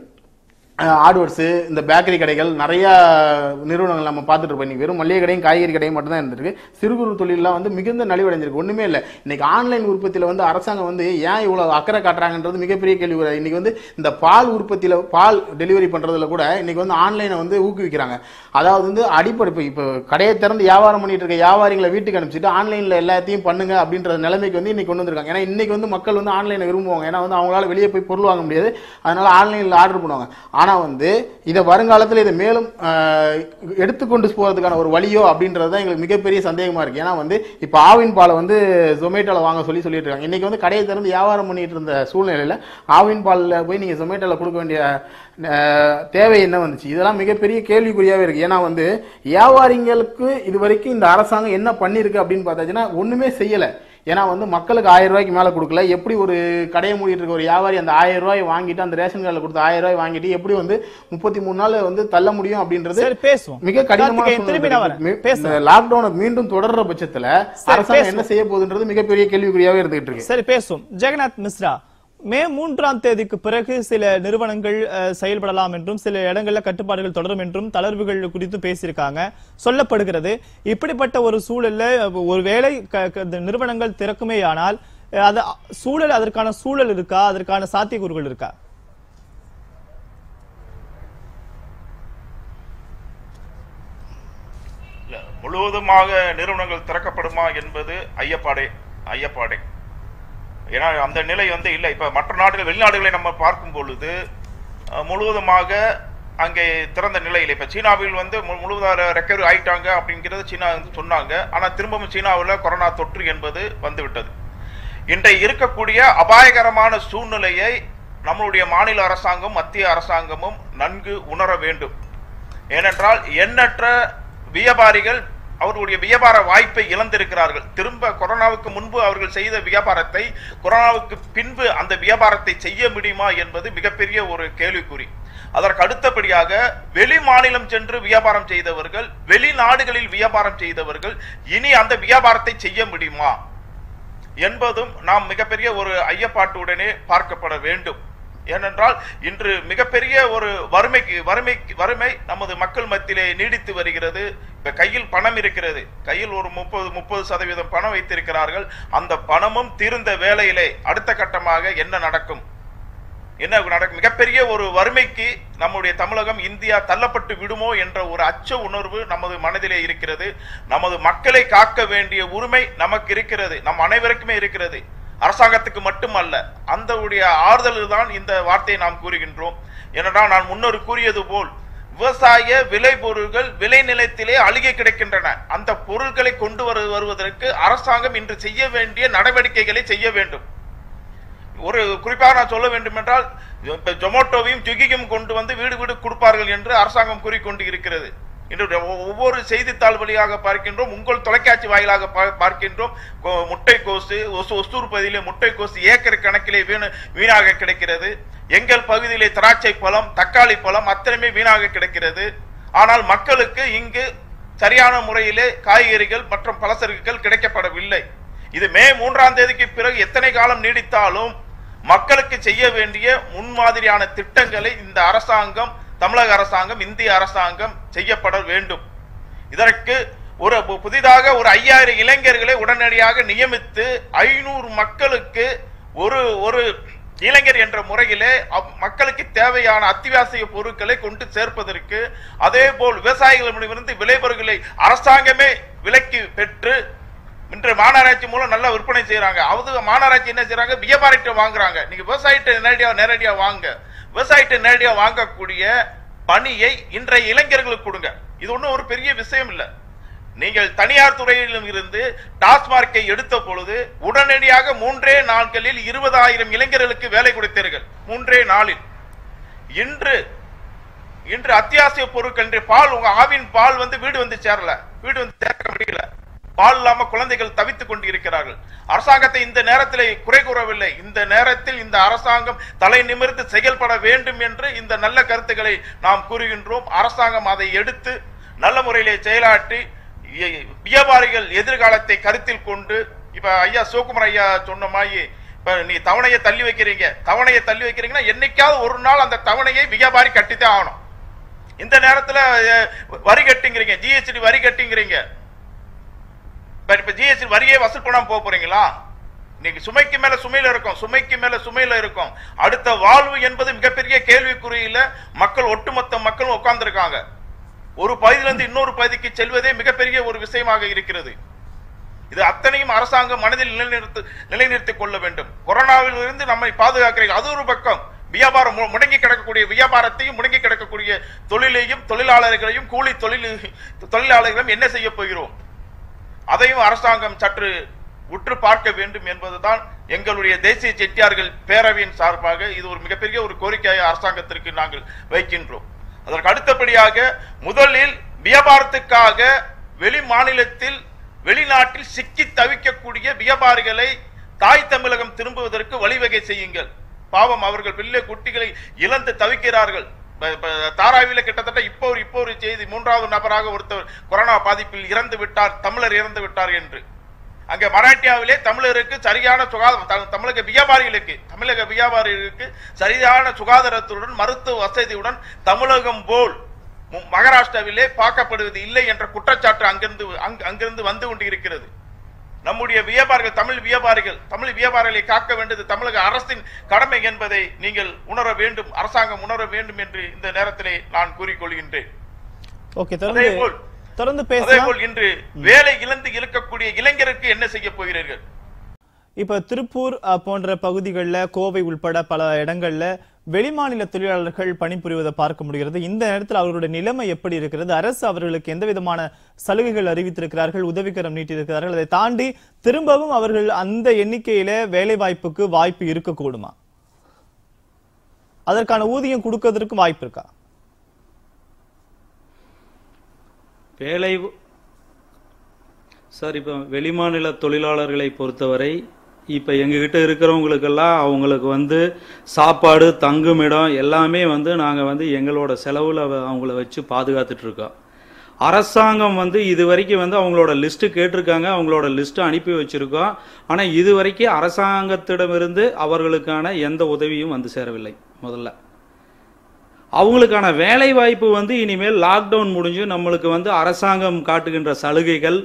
ஆட்வர்ட்ஸு இந்த பேக்கரி கடைகள் நிறைய நிறுவனங்கள் நம்ம பார்த்துட்டு இருப்போம் இன்னைக்கு வெறும் மளிகை கடையும் காய்கறி கடையும் மட்டும் தான் இருந்திருக்கு சிறு குறு தொழிலெலாம் வந்து மிகுந்த நலிவடைஞ்சிருக்கு ஒண்ணுமே இல்லை இன்னைக்கு ஆன்லைன் உற்பத்தியில வந்து அரசாங்கம் வந்து ஏன் இவ்வளவு அக்கறை காட்டுறாங்கன்றது மிகப்பெரிய கேள்வி வருது. இன்னைக்கு வந்து இந்த பால் உற்பத்தியில பால் டெலிவரி பண்றதுல கூட இன்னைக்கு வந்து ஆன்லைனை வந்து ஊக்குவிக்கிறாங்க அதாவது வந்து அடிப்படை இப்போ இப்போ கடையை திறந்து வியாபாரம் பண்ணிட்டு இருக்க வியாபாரிகளை வீட்டுக்கு அனுப்பிச்சிட்டு ஆன்லைன்ல எல்லாத்தையும் பண்ணுங்க அப்படின்ற நிலைமைக்கு வந்து இன்னைக்கு கொண்டு வந்திருக்காங்க ஏன்னா இன்னைக்கு வந்து மக்கள் வந்து ஆன்லைனை விரும்புவாங்க ஏன்னா வந்து அவங்களால வெளியே போய் பொருள் வாங்க முடியாது அதனால ஆன்லைன்ல ஆர்டர் பண்ணுவாங்க ஆனா வந்து இதை வருங்காலத்தில் இதை மேலும் ஆஹ், எடுத்துக்கொண்டு போறதுக்கான ஒரு வழியோ அப்படின்றது தான் எங்களுக்கு மிகப்பெரிய சந்தேகமா இருக்கு ஏன்னா வந்து இப்போ ஆவின் பாலை வந்து ஜொமேட்டோல வாங்க சொல்லி சொல்லிட்டு இருக்காங்க இன்னைக்கு வந்து கடையை திறந்து வியாபாரம் பண்ணிட்டு இருந்த சூழ்நிலையில ஆவின் பால்ல போய் நீங்க ஜொமேட்டோல கொடுக்க வேண்டிய ஆஹ், தேவை என்ன வந்துச்சு இதெல்லாம் மிகப்பெரிய கேள்விக்குறியாவே இருக்கு ஏன்னா வந்து வியாபாரிங்களுக்கு இது வரைக்கும் இந்த அரசாங்கம் என்ன பண்ணிருக்கு அப்படின்னு பார்த்தாச்சுன்னா ஒண்ணுமே செய்யல ஏன்னா வந்து மக்களுக்கு ஆயிரம் ரூபாய்க்கு மேல கொடுக்கல எப்படி ஒரு கடையை மூடிட்டு இருக்க ஒரு வியாபாரி அந்த ஆயிரம் ரூபாய் வாங்கிட்டு அந்த ரேஷன் கார்டில் கொடுத்த ஆயிரம் ரூபாய் வாங்கிட்டு எப்படி வந்து முப்பத்தி மூணு நாள் வந்து தள்ள முடியும் அப்படின்றது சரி பேசுவோம் மிக கடினமான கார்த்திகேயன், திரும்பி நான் வரேன். சூழ்நிலை. பேசுங்க. இந்த லாக்டவுனை மீண்டும் தொடர்ற பட்சத்துல சரி, அரசாங்கம் பேசுவோம். என்ன செய்ய போகுதுன்றது மிகப்பெரிய கேள்விக்குறியாவே இருந்துகிட்டு இருக்கு சரி பேசுவோம் ஜெகநாத் மிஸ்ரா மே மூன்றாம் தேதிக்கு பிறகு சில நிறுவனங்கள் அஹ், செயல்படலாம் என்றும் சில இடங்கள்ல கட்டுப்பாடுகள் தொடரும் என்றும் தளர்வுகள் குறித்து பேசியிருக்காங்க சொல்லப்படுகிறது இப்படிப்பட்ட ஒரு சூழல்ல அஹ், ஒருவேளை க- க- இந்த நிறுவனங்கள் திறக்குமேயானால் அஹ், அது சூழல் அதற்கான சூழல் இருக்கா அதற்கான சாத்தியக்கூறுகள் இருக்கா இல்ல, முழுவதுமாக நிறுவனங்கள் திறக்கப்படுமா என்பது ஐயப்பாடே ஐயப்பாடே ஏன்னா அந்த நிலை வந்து இல்லை இப்ப மற்ற நாடுகள் வெளிநாடுகளை நம்ம பார்க்கும் பொழுது அஹ், முழுவதுமாக அங்கே திறந்த நிலையில் இப்ப சீனாவில் வந்து மு- முழுவதாக ரெக்கவரி ஆயிட்டாங்க அப்படிங்கிறது சீனா வந்து சொன்னாங்க ஆனா திரும்பவும் சீனாவில் கொரோனா தொற்று என்பது வந்துவிட்டது இன்றைய இருக்கக்கூடிய அபாயகரமான சூழ்நிலையை நம்மளுடைய மாநில அரசாங்கம் மத்திய அரசாங்கமும் நன்கு உணர வேண்டும் ஏனென்றால் எண்ணற்ற வியாபாரிகள் அவர்களுடைய வியாபார வாய்ப்பை இழந்திருக்கிறார்கள் திரும்ப கொரோனாவுக்கு முன்பு அவர்கள் செய்த வியாபாரத்தை கொரோனாவுக்கு பின்பு அந்த வியாபாரத்தை செய்ய முடியுமா என்பது மிகப்பெரிய ஒரு கேள்விக்குறி அதற்கு அடுத்தபடியாக வெளி மாநிலம் சென்று வியாபாரம் செய்தவர்கள் வெளிநாடுகளில் வியாபாரம் செய்தவர்கள் இனி அந்த வியாபாரத்தை செய்ய முடியுமா என்பதும் நாம் மிகப்பெரிய ஒரு ஐயப்பாட்டுடனே பார்க்கப்பட வேண்டும் ஏனென்றால் இன்று மிகப்பெரிய ஒரு வறுமைக்கு வறுமை வறுமை நமது மக்கள் மத்தியிலே நீடித்து வருகிறது இப்ப கையில் பணம் இருக்கிறது கையில் ஒரு முப்பது முப்பது சதவீதம் பணம் வைத்திருக்கிறார்கள் அந்த பணமும் தீர்ந்த வேளையிலே அடுத்த கட்டமாக என்ன நடக்கும் என்ன நடக்கும் மிகப்பெரிய ஒரு வறுமைக்கு நம்முடைய தமிழகம் இந்தியா தள்ளப்பட்டு விடுமோ என்ற ஒரு அச்ச உணர்வு நமது மனதிலே இருக்கிறது நமது மக்களை காக்க வேண்டிய உரிமை நமக்கு இருக்கிறது நம் அனைவருக்குமே இருக்கிறது அரசாங்கத்துக்கு மட்டுமல்ல அந்த உடைய ஆறுதல் தான் இந்த வார்த்தையை நாம் கூறுகின்றோம் ஏனென்றால் நான் முன்னர் கூறியது போல் விவசாய விளை பொருட்கள் விளை நிலையத்திலே அழுகி கிடக்கின்றன அந்த பொருட்களை கொண்டு வரு வருவதற்கு அரசாங்கம் இன்று செய்ய வேண்டிய நடவடிக்கைகளை செய்ய வேண்டும் ஒரு குறிப்பாக நான் சொல்ல வேண்டும் என்றால் இப்ப ஜொமோட்டோவையும் ஸ்விக்கியும் கொண்டு வந்து வீடு வீடு கொடுப்பார்கள் என்று அரசாங்கம் கூறிக்கொண்டு இருக்கிறது இன்று ஒ- ஒவ்வொரு செய்தித்தாள் வழியாக பார்க்கின்றோம் உங்கள் தொலைக்காட்சி வாயிலாக பா- பார்க்கின்றோம் கொ- முட்டைக்கோசு ஒசு ஒசூர் பகுதியிலே முட்டைக்கோசு ஏக்கர் கணக்கிலே வீண வீணாக கிடைக்கிறது எங்கள் பகுதியிலே திராட்சை பழம் தக்காளி பழம் அத்தனையுமே வீணாக கிடைக்கிறது ஆனால் மக்களுக்கு இங்கு சரியான முறையிலே காய்கறிகள் மற்றும் பலசரக்குகள் கிடைக்கப்படவில்லை இது மே மூன்றாம் தேதிக்கு பிறகு எத்தனை காலம் நீடித்தாலும் மக்களுக்கு செய்ய வேண்டிய முன்மாதிரியான திட்டங்களை இந்த அரசாங்கம் தமிழக அரசாங்கம் இந்திய அரசாங்கம் செய்யப்பட வேண்டும் இதற்கு ஒரு பு- புதிதாக ஒரு ஐயாயிரம் இளைஞர்களை உடனடியாக நியமித்து ஐநூறு மக்களுக்கு ஒரு ஒரு இளைஞர் என்ற முறையிலே அவ்- மக்களுக்கு தேவையான அத்தியாவசிய பொருட்களை கொண்டு சேர்ப்பதற்கு அதே போல் விவசாயிகளிடமிருந்து விளைபொருட்களை அரசாங்கமே விலைக்கு பெற்று இன்று மாநகராட்சி மூலம் நல்ல விற்பனை செய்யறாங்க அது மாநகராட்சி என்ன செய்யறாங்க வியாபாரிட்ட வாங்குறாங்க நீங்க விவசாயிட்ட நேரடியா நேரடியா வாங்க விவசாயிட்ட நேரடியா வாங்கக்கூடிய பணியை இன்றைய இளைஞர்களுக்கு கொடுங்க இது ஒண்ணும் ஒரு பெரிய விஷயம் இல்ல நீங்கள் தனியார் துறையிலும் இருந்து டாஸ்மார்க்கை எடுத்த பொழுது உடனடியாக மூன்றே நாட்களில் இருபதாயிரம் இளைஞர்களுக்கு வேலை கொடுத்தீர்கள் மூன்றே நாளில் இன்று இன்று அத்தியாவசிய பொருட்கள் இன்று பால் உங்க ஆவின் பால் வந்து வீடு வந்து சேரல வீடு வந்து சேர்க்க முடியல பால் இல்லாம குழந்தைகள் தவித்துக் கொண்டு இருக்கிறார்கள் அரசாங்கத்தை இந்த நேரத்தில் குறை கூறவில்லை இந்த நேரத்தில் இந்த அரசாங்கம் தலை நிமிர்ந்து செயல்பட வேண்டும் என்று இந்த நல்ல கருத்துக்களை நாம் கூறுகின்றோம் அரசாங்கம் அதை எடுத்து நல்ல முறையிலே செயலாற்றி இ- வியாபாரிகள் எதிர்காலத்தை கருத்தில் கொண்டு இப்ப ஐயா சிவகுமார் ஐயா சொன்ன மாதிரி இப்ப நீ தவணையை தள்ளி வைக்கிறீங்க தவணையை தள்ளி வைக்கிறீங்கன்னா என்னைக்காவது ஒரு நாள் அந்த தவணையை வியாபாரி கட்டித்தான் ஆகணும் இந்த நேரத்துல அஹ், வரி கட்டிங்கிறீங்க ஜிஎஸ்டி வரி கட்டிங்கிறீங்க இப்ப இப்ப ஜிஎஸ்டி வரியே வசூல் பண்ணாம போக போறீங்களா இன்னைக்கு சுமைக்கு மேல சுமையில இருக்கும் சுமைக்கு மேல சுமையில இருக்கும் அடுத்த வாழ்வு என்பது மிகப்பெரிய கேள்விக்குறியில மக்கள் ஒட்டுமொத்த மக்களும் உட்கார்ந்திருக்காங்க ஒரு பகுதியிலிருந்து இன்னொரு பகுதிக்கு செல்வதே மிகப்பெரிய ஒரு விஷயமாக இருக்கிறது இது அத்தனையும் அரசாங்கம் மனதில் நிலைநிறுத்து நிலைநிறுத்திக் கொள்ள வேண்டும் கொரோனாவில் இருந்து நம்மை பாதுகாக்கிறீர்கள் அது ஒரு பக்கம் வியாபாரம் மு- முடங்கி கிடக்கக்கூடிய வியாபாரத்தையும் முடங்கி கிடக்கக்கூடிய தொழிலையும் தொழிலாளர்களையும் கூலி தொழில் தொழிலாளர்களையும் என்ன செய்ய போகிறோம் அதையும் அரசாங்கம் சற்று உற்று பார்க்க வேண்டும் என்பதுதான் எங்களுடைய தேசிய செட்டியார்கள் பேரவையின் சார்பாக இது ஒரு மிகப்பெரிய ஒரு கோரிக்கையை அரசாங்கத்திற்கு நாங்கள் வைக்கின்றோம் அதற்கு அடுத்தபடியாக முதலில் வியாபாரத்துக்காக வெளி மாநிலத்தில் வெளிநாட்டில் சிக்கி தவிக்கக்கூடிய வியாபாரிகளை தாய் தமிழகம் திரும்புவதற்கு வழிவகை செய்யுங்கள் பாவம் அவர்கள் பிள்ளை குட்டிகளை இழந்து தவிக்கிறார்கள் ப- ப- தாராவில கிட்டத்தட்ட இப்போ ஒரு இப்போ ஒரு செய்தி மூன்றாவது நபராக ஒருத்தர் கொரோனா பாதிப்பில் இறந்து விட்டார் தமிழர் இறந்து விட்டார் என்று அங்க மராட்டியாவிலே தமிழருக்கு சரியான சுகாதார த- தமிழக வியாபாரிகளுக்கு தமிழக வியாபாரிகளுக்கு சரியான சுகாதாரத்துடன் மருத்துவ வசதியுடன் தமிழகம் போல் மு- மகாராஷ்டிராவிலே பார்க்கப்படுவது இல்லை என்ற குற்றச்சாட்டு அங்கிருந்து அங்க- அங்கிருந்து வந்து கொண்டு இருக்கிறது நம்முடைய வியாபாரிகள் தமிழ் வியாபாரிகள் தமிழ் வியாபாரிகளை காக்க வேண்டியது தமிழக அரசின் கடமை என்பதை நீங்கள் உணர வேண்டும் அரசாங்கம் உணர வேண்டும் என்று இந்த நேரத்திலே நான் கூறிக்கொள்கின்றேன் ஓகே தொடர்ந்து அதேபோல் தொடர்ந்து அதே பேசலாம் போல் இன்று வேலை இழந்து இருக்கக்கூடிய இளைஞருக்கு என்ன செய்ய போகிறீர்கள் இப்ப திருப்பூர் அஹ், போன்ற பகுதிகளில் கோவை உள்பட பல இடங்கள்ல வெளிமாநில தொழிலாளர்கள் பணிபுரிவதை பார்க்க முடிகிறது இந்த நேரத்தில் அவர்களுடைய நிலைமை எப்படி இருக்கிறது அரசு அவர்களுக்கு எந்த விதமான சலுகைகள் அறிவித்திருக்கிறார்கள் உதவிக்கரம் நீட்டியிருக்கிறார்கள் அதை தாண்டி திரும்பவும் அவர்கள் அந்த எண்ணிக்கையில வேலை வாய்ப்புக்கு வாய்ப்பு இருக்கக்கூடுமா அதற்கான ஊதியம் கொடுக்கறதுக்கு வாய்ப்பு இருக்கா வேலை சார் இப்போ வெளிமாநில தொழிலாளர்களை பொறுத்தவரை இப்போ எங்ககிட்ட இருக்கிறவங்களுக்கெல்லாம் அவங்களுக்கு வந்து சாப்பாடு தங்குமிடம் எல்லாமே வந்து நாங்கள் வந்து எங்களோட செலவில் அவங்கள வச்சு பாதுகாத்துட்டு இருக்கோம் அரசாங்கம் வந்து இது வரைக்கும் வந்து அவங்களோட லிஸ்ட்டு கேட்டிருக்காங்க அவங்களோட லிஸ்ட்டு அனுப்பி வச்சுருக்கோம் ஆனால் இது வரைக்கும் அரசாங்கத்திடமிருந்து அவர்களுக்கான எந்த உதவியும் வந்து சேரவில்லை முதல்ல அவங்களுக்கான வேலை வாய்ப்பு வந்து இனிமேல் லாக்டவுன் முடிஞ்சு நம்மளுக்கு வந்து அரசாங்கம் காட்டுகின்ற சலுகைகள்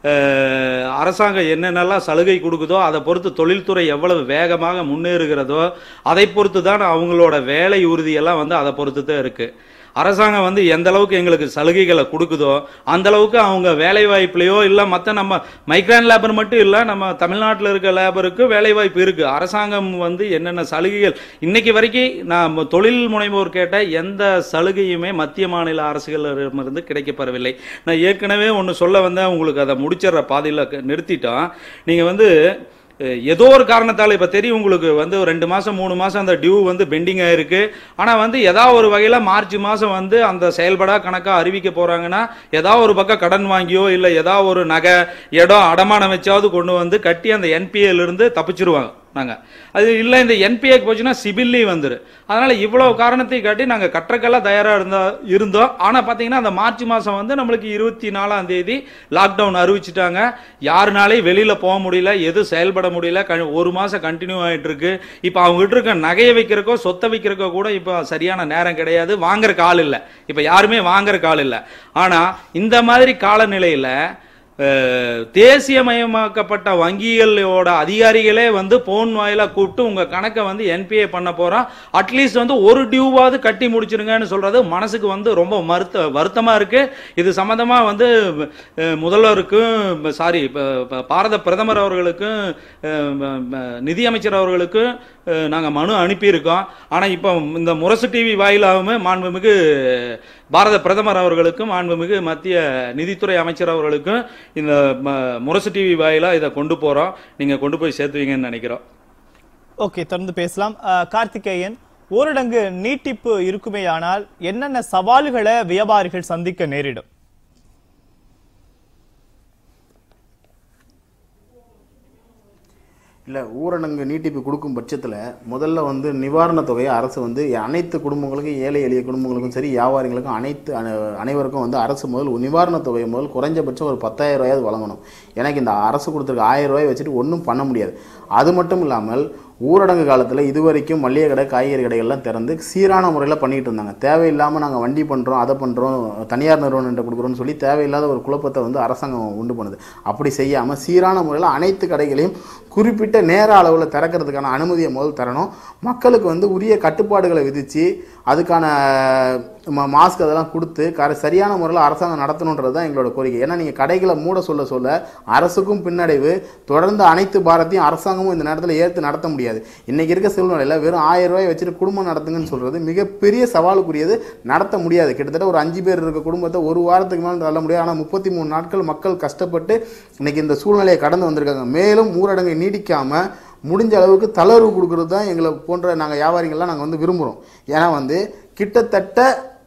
அஹ், அரசாங்கம் என்னென்னலாம் சலுகை கொடுக்குதோ அதை பொறுத்து தொழில்துறை எவ்வளவு வேகமாக முன்னேறுகிறதோ அதை பொறுத்து தான் அவங்களோட வேலை உறுதியெல்லாம் வந்து அதை பொறுத்து தான் இருக்குது அரசாங்கம் வந்து எந்த அளவுக்கு எங்களுக்கு சலுகைகளை கொடுக்குதோ அந்த அளவுக்கு அவங்க வேலை வாய்ப்புலையோ இல்லை மற்ற நம்ம மைக்ரான் லேபர் மட்டும் இல்லை நம்ம தமிழ்நாட்டில் இருக்க லேபருக்கு வேலை வாய்ப்பு இருக்கு அரசாங்கம் வந்து என்னென்ன சலுகைகள் இன்னைக்கு வரைக்கும் நான் தொழில் முனைவோர் கேட்ட எந்த சலுகையுமே மத்திய மாநில அரசுகளிடமிருந்து கிடைக்கப்பெறவில்லை நான் ஏற்கனவே ஒன்று சொல்ல வந்தேன் உங்களுக்கு அதை முடிச்சிடுற பாதையில் நிறுத்திட்டோம் நீங்கள் வந்து அஹ், ஏதோ ஒரு காரணத்தால் இப்போ தெரியும் உங்களுக்கு வந்து ஒரு ரெண்டு மாதம் மூணு மாதம் அந்த டியூ வந்து பெண்டிங் ஆயிருக்கு ஆனால் வந்து ஏதாவது ஒரு வகையில் மார்ச் மாதம் வந்து அந்த செயல்படா கணக்காக அறிவிக்க போகிறாங்கன்னா ஏதாவது ஒரு பக்கம் கடன் வாங்கியோ இல்லை ஏதாவது ஒரு நகை இடம் அடமானம் வச்சாவது கொண்டு வந்து கட்டி அந்த NPA ல இருந்து தப்பிச்சிருவாங்க நாங்கள் அது இல்லை இந்த என்பிஏக்கு போச்சுன்னா சிபில்லையும் வந்துடும் அதனால் இவ்வளோ காரணத்தை காட்டி நாங்கள் கட்டுறக்கெல்லாம் தயாராக இருந்தா இருந்தோம் ஆனால் பார்த்தீங்கன்னா அந்த மார்ச் மாதம் வந்து நம்மளுக்கு இருபத்தி நாலாம் தேதி லாக்டவுன் அறிவிச்சிட்டாங்க யாருனாலையும் வெளியில் போக முடியல எதுவும் செயல்பட முடியல க- ஒரு மாதம் கண்டினியூ ஆகிட்டு இருக்கு இப்போ அவங்ககிட்ட இருக்க நகையை வைக்கிறக்கோ சொத்தை வைக்கிறக்கோ கூட இப்போ சரியான நேரம் கிடையாது வாங்குறக்கு ஆள் இல்லை இப்போ யாருமே வாங்குறக்கு ஆள் இல்லை ஆனால் இந்த மாதிரி காலநிலையில் அஹ், தேசியமயமாக்கப்பட்ட வங்கிகளோட அதிகாரிகளே வந்து போன் வாயிலா கூப்பிட்டு உங்க கணக்கை வந்து என்பிஏ பண்ண போறோம் அட்லீஸ்ட் வந்து ஒரு டியூவாவது கட்டி முடிச்சிருங்கன்னு சொல்றது மனசுக்கு வந்து ரொம்ப மருத்த வருத்தமா இருக்கு இது சம்பந்தமா வந்து அஹ், முதல்வருக்கும் சாரி பாரத பிரதமர் அவர்களுக்கும் அஹ், ம- ம- நிதியமைச்சர் அவர்களுக்கும் அஹ், நாங்க மனு அனுப்பியிருக்கோம் ஆனா இப்போ இந்த முரசு டிவி வாயிலாகவுமே மாண்புமிகு பாரத பிரதமர் அவர்களுக்கும் மாண்புமிகு மத்திய நிதித்துறை அமைச்சர் அவர்களுக்கும் இந்த ம- முரசு டிவி வாயிலா இதை கொண்டு போறோம் நீங்க கொண்டு போய் சேர்த்துவீங்கன்னு நினைக்கிறோம் ஓகே தொடர்ந்து பேசலாம் அஹ், கார்த்திகேயன் ஊரடங்கு நீட்டிப்பு இருக்குமேயானால் என்னென்ன சவால்களை வியாபாரிகள் சந்திக்க நேரிடும் இல்லை ஊரடங்கு நீட்டிப்பு கொடுக்கும் பட்சத்தில் முதல்ல வந்து நிவாரணத் தொகையை அரசு வந்து அனைத்து குடும்பங்களுக்கும் ஏழை எளிய குடும்பங்களுக்கும் சரி வியாபாரிகளுக்கும் அனைத்து அன- அனைவருக்கும் வந்து அரசு முதல் நிவாரணத் தொகையை முதல் குறைஞ்சபட்சம் ஒரு பத்தாயிரம் ரூபாயாவது வழங்கணும் எனக்கு இந்த அரசு கொடுத்துருக்க ஆயிரம் ரூபாய் வச்சுட்டு ஒன்றும் பண்ண முடியாது அது மட்டும் இல்லாமல் ஊரடங்கு காலத்தில் இதுவரைக்கும் மளிகை கடை காய்கறி கடைகள்லாம் திறந்து சீரான முறையில் பண்ணிட்டு இருந்தாங்க தேவையில்லாமல் நாங்கள் வண்டி பண்ணுறோம் அதை பண்ணுறோம் தனியார் நிறுவனம்கிட்ட கொடுக்குறோம்னு சொல்லி தேவையில்லாத ஒரு குழப்பத்தை வந்து அரசாங்கம் உண்டு பண்ணுது அப்படி செய்யாமல் சீரான முறையில் அனைத்து கடைகளையும் குறிப்பிட்ட நேர அளவில் திறக்கிறதுக்கான அனுமதியை முதல் தரணும் மக்களுக்கு வந்து உரிய கட்டுப்பாடுகளை விதித்து அதுக்கான ம- மாஸ்க் அதெல்லாம் கொடுத்து கர சரியான முறையில் அரசாங்கம் நடத்தணுன்றது தான் எங்களோட கோரிக்கை ஏன்னா நீங்கள் கடைகளை மூட சொல்ல சொல்ல அரசுக்கும் பின்னடைவு தொடர்ந்து அனைத்து பாரத்தையும் அரசாங்கமும் இந்த நேரத்தில் ஏற்று நடத்த முடியாது இன்னைக்கு இருக்க சூழ்நிலையில் வெறும் ஆயிரம் ரூபாய் வச்சுட்டு குடும்பம் நடத்துங்கன்னு சொல்கிறது மிகப்பெரிய சவாலுக்குரியது நடத்த முடியாது கிட்டத்தட்ட ஒரு அஞ்சு பேர் இருக்க குடும்பத்தை ஒரு வாரத்துக்கு மேலே தள்ள முடியாது ஆனால் முப்பத்தி மூணு நாட்கள் மக்கள் கஷ்டப்பட்டு இன்னைக்கு இந்த சூழ்நிலையை கடந்து வந்திருக்காங்க மேலும் ஊரடங்கை நீடிக்காமல் முடிஞ்ச அளவுக்கு தளர்வு கொடுக்கறது தான் எங்களை போன்ற நாங்கள் வியாபாரிகள்லாம் நாங்கள் வந்து விரும்புகிறோம் ஏன்னா வந்து கிட்டத்தட்ட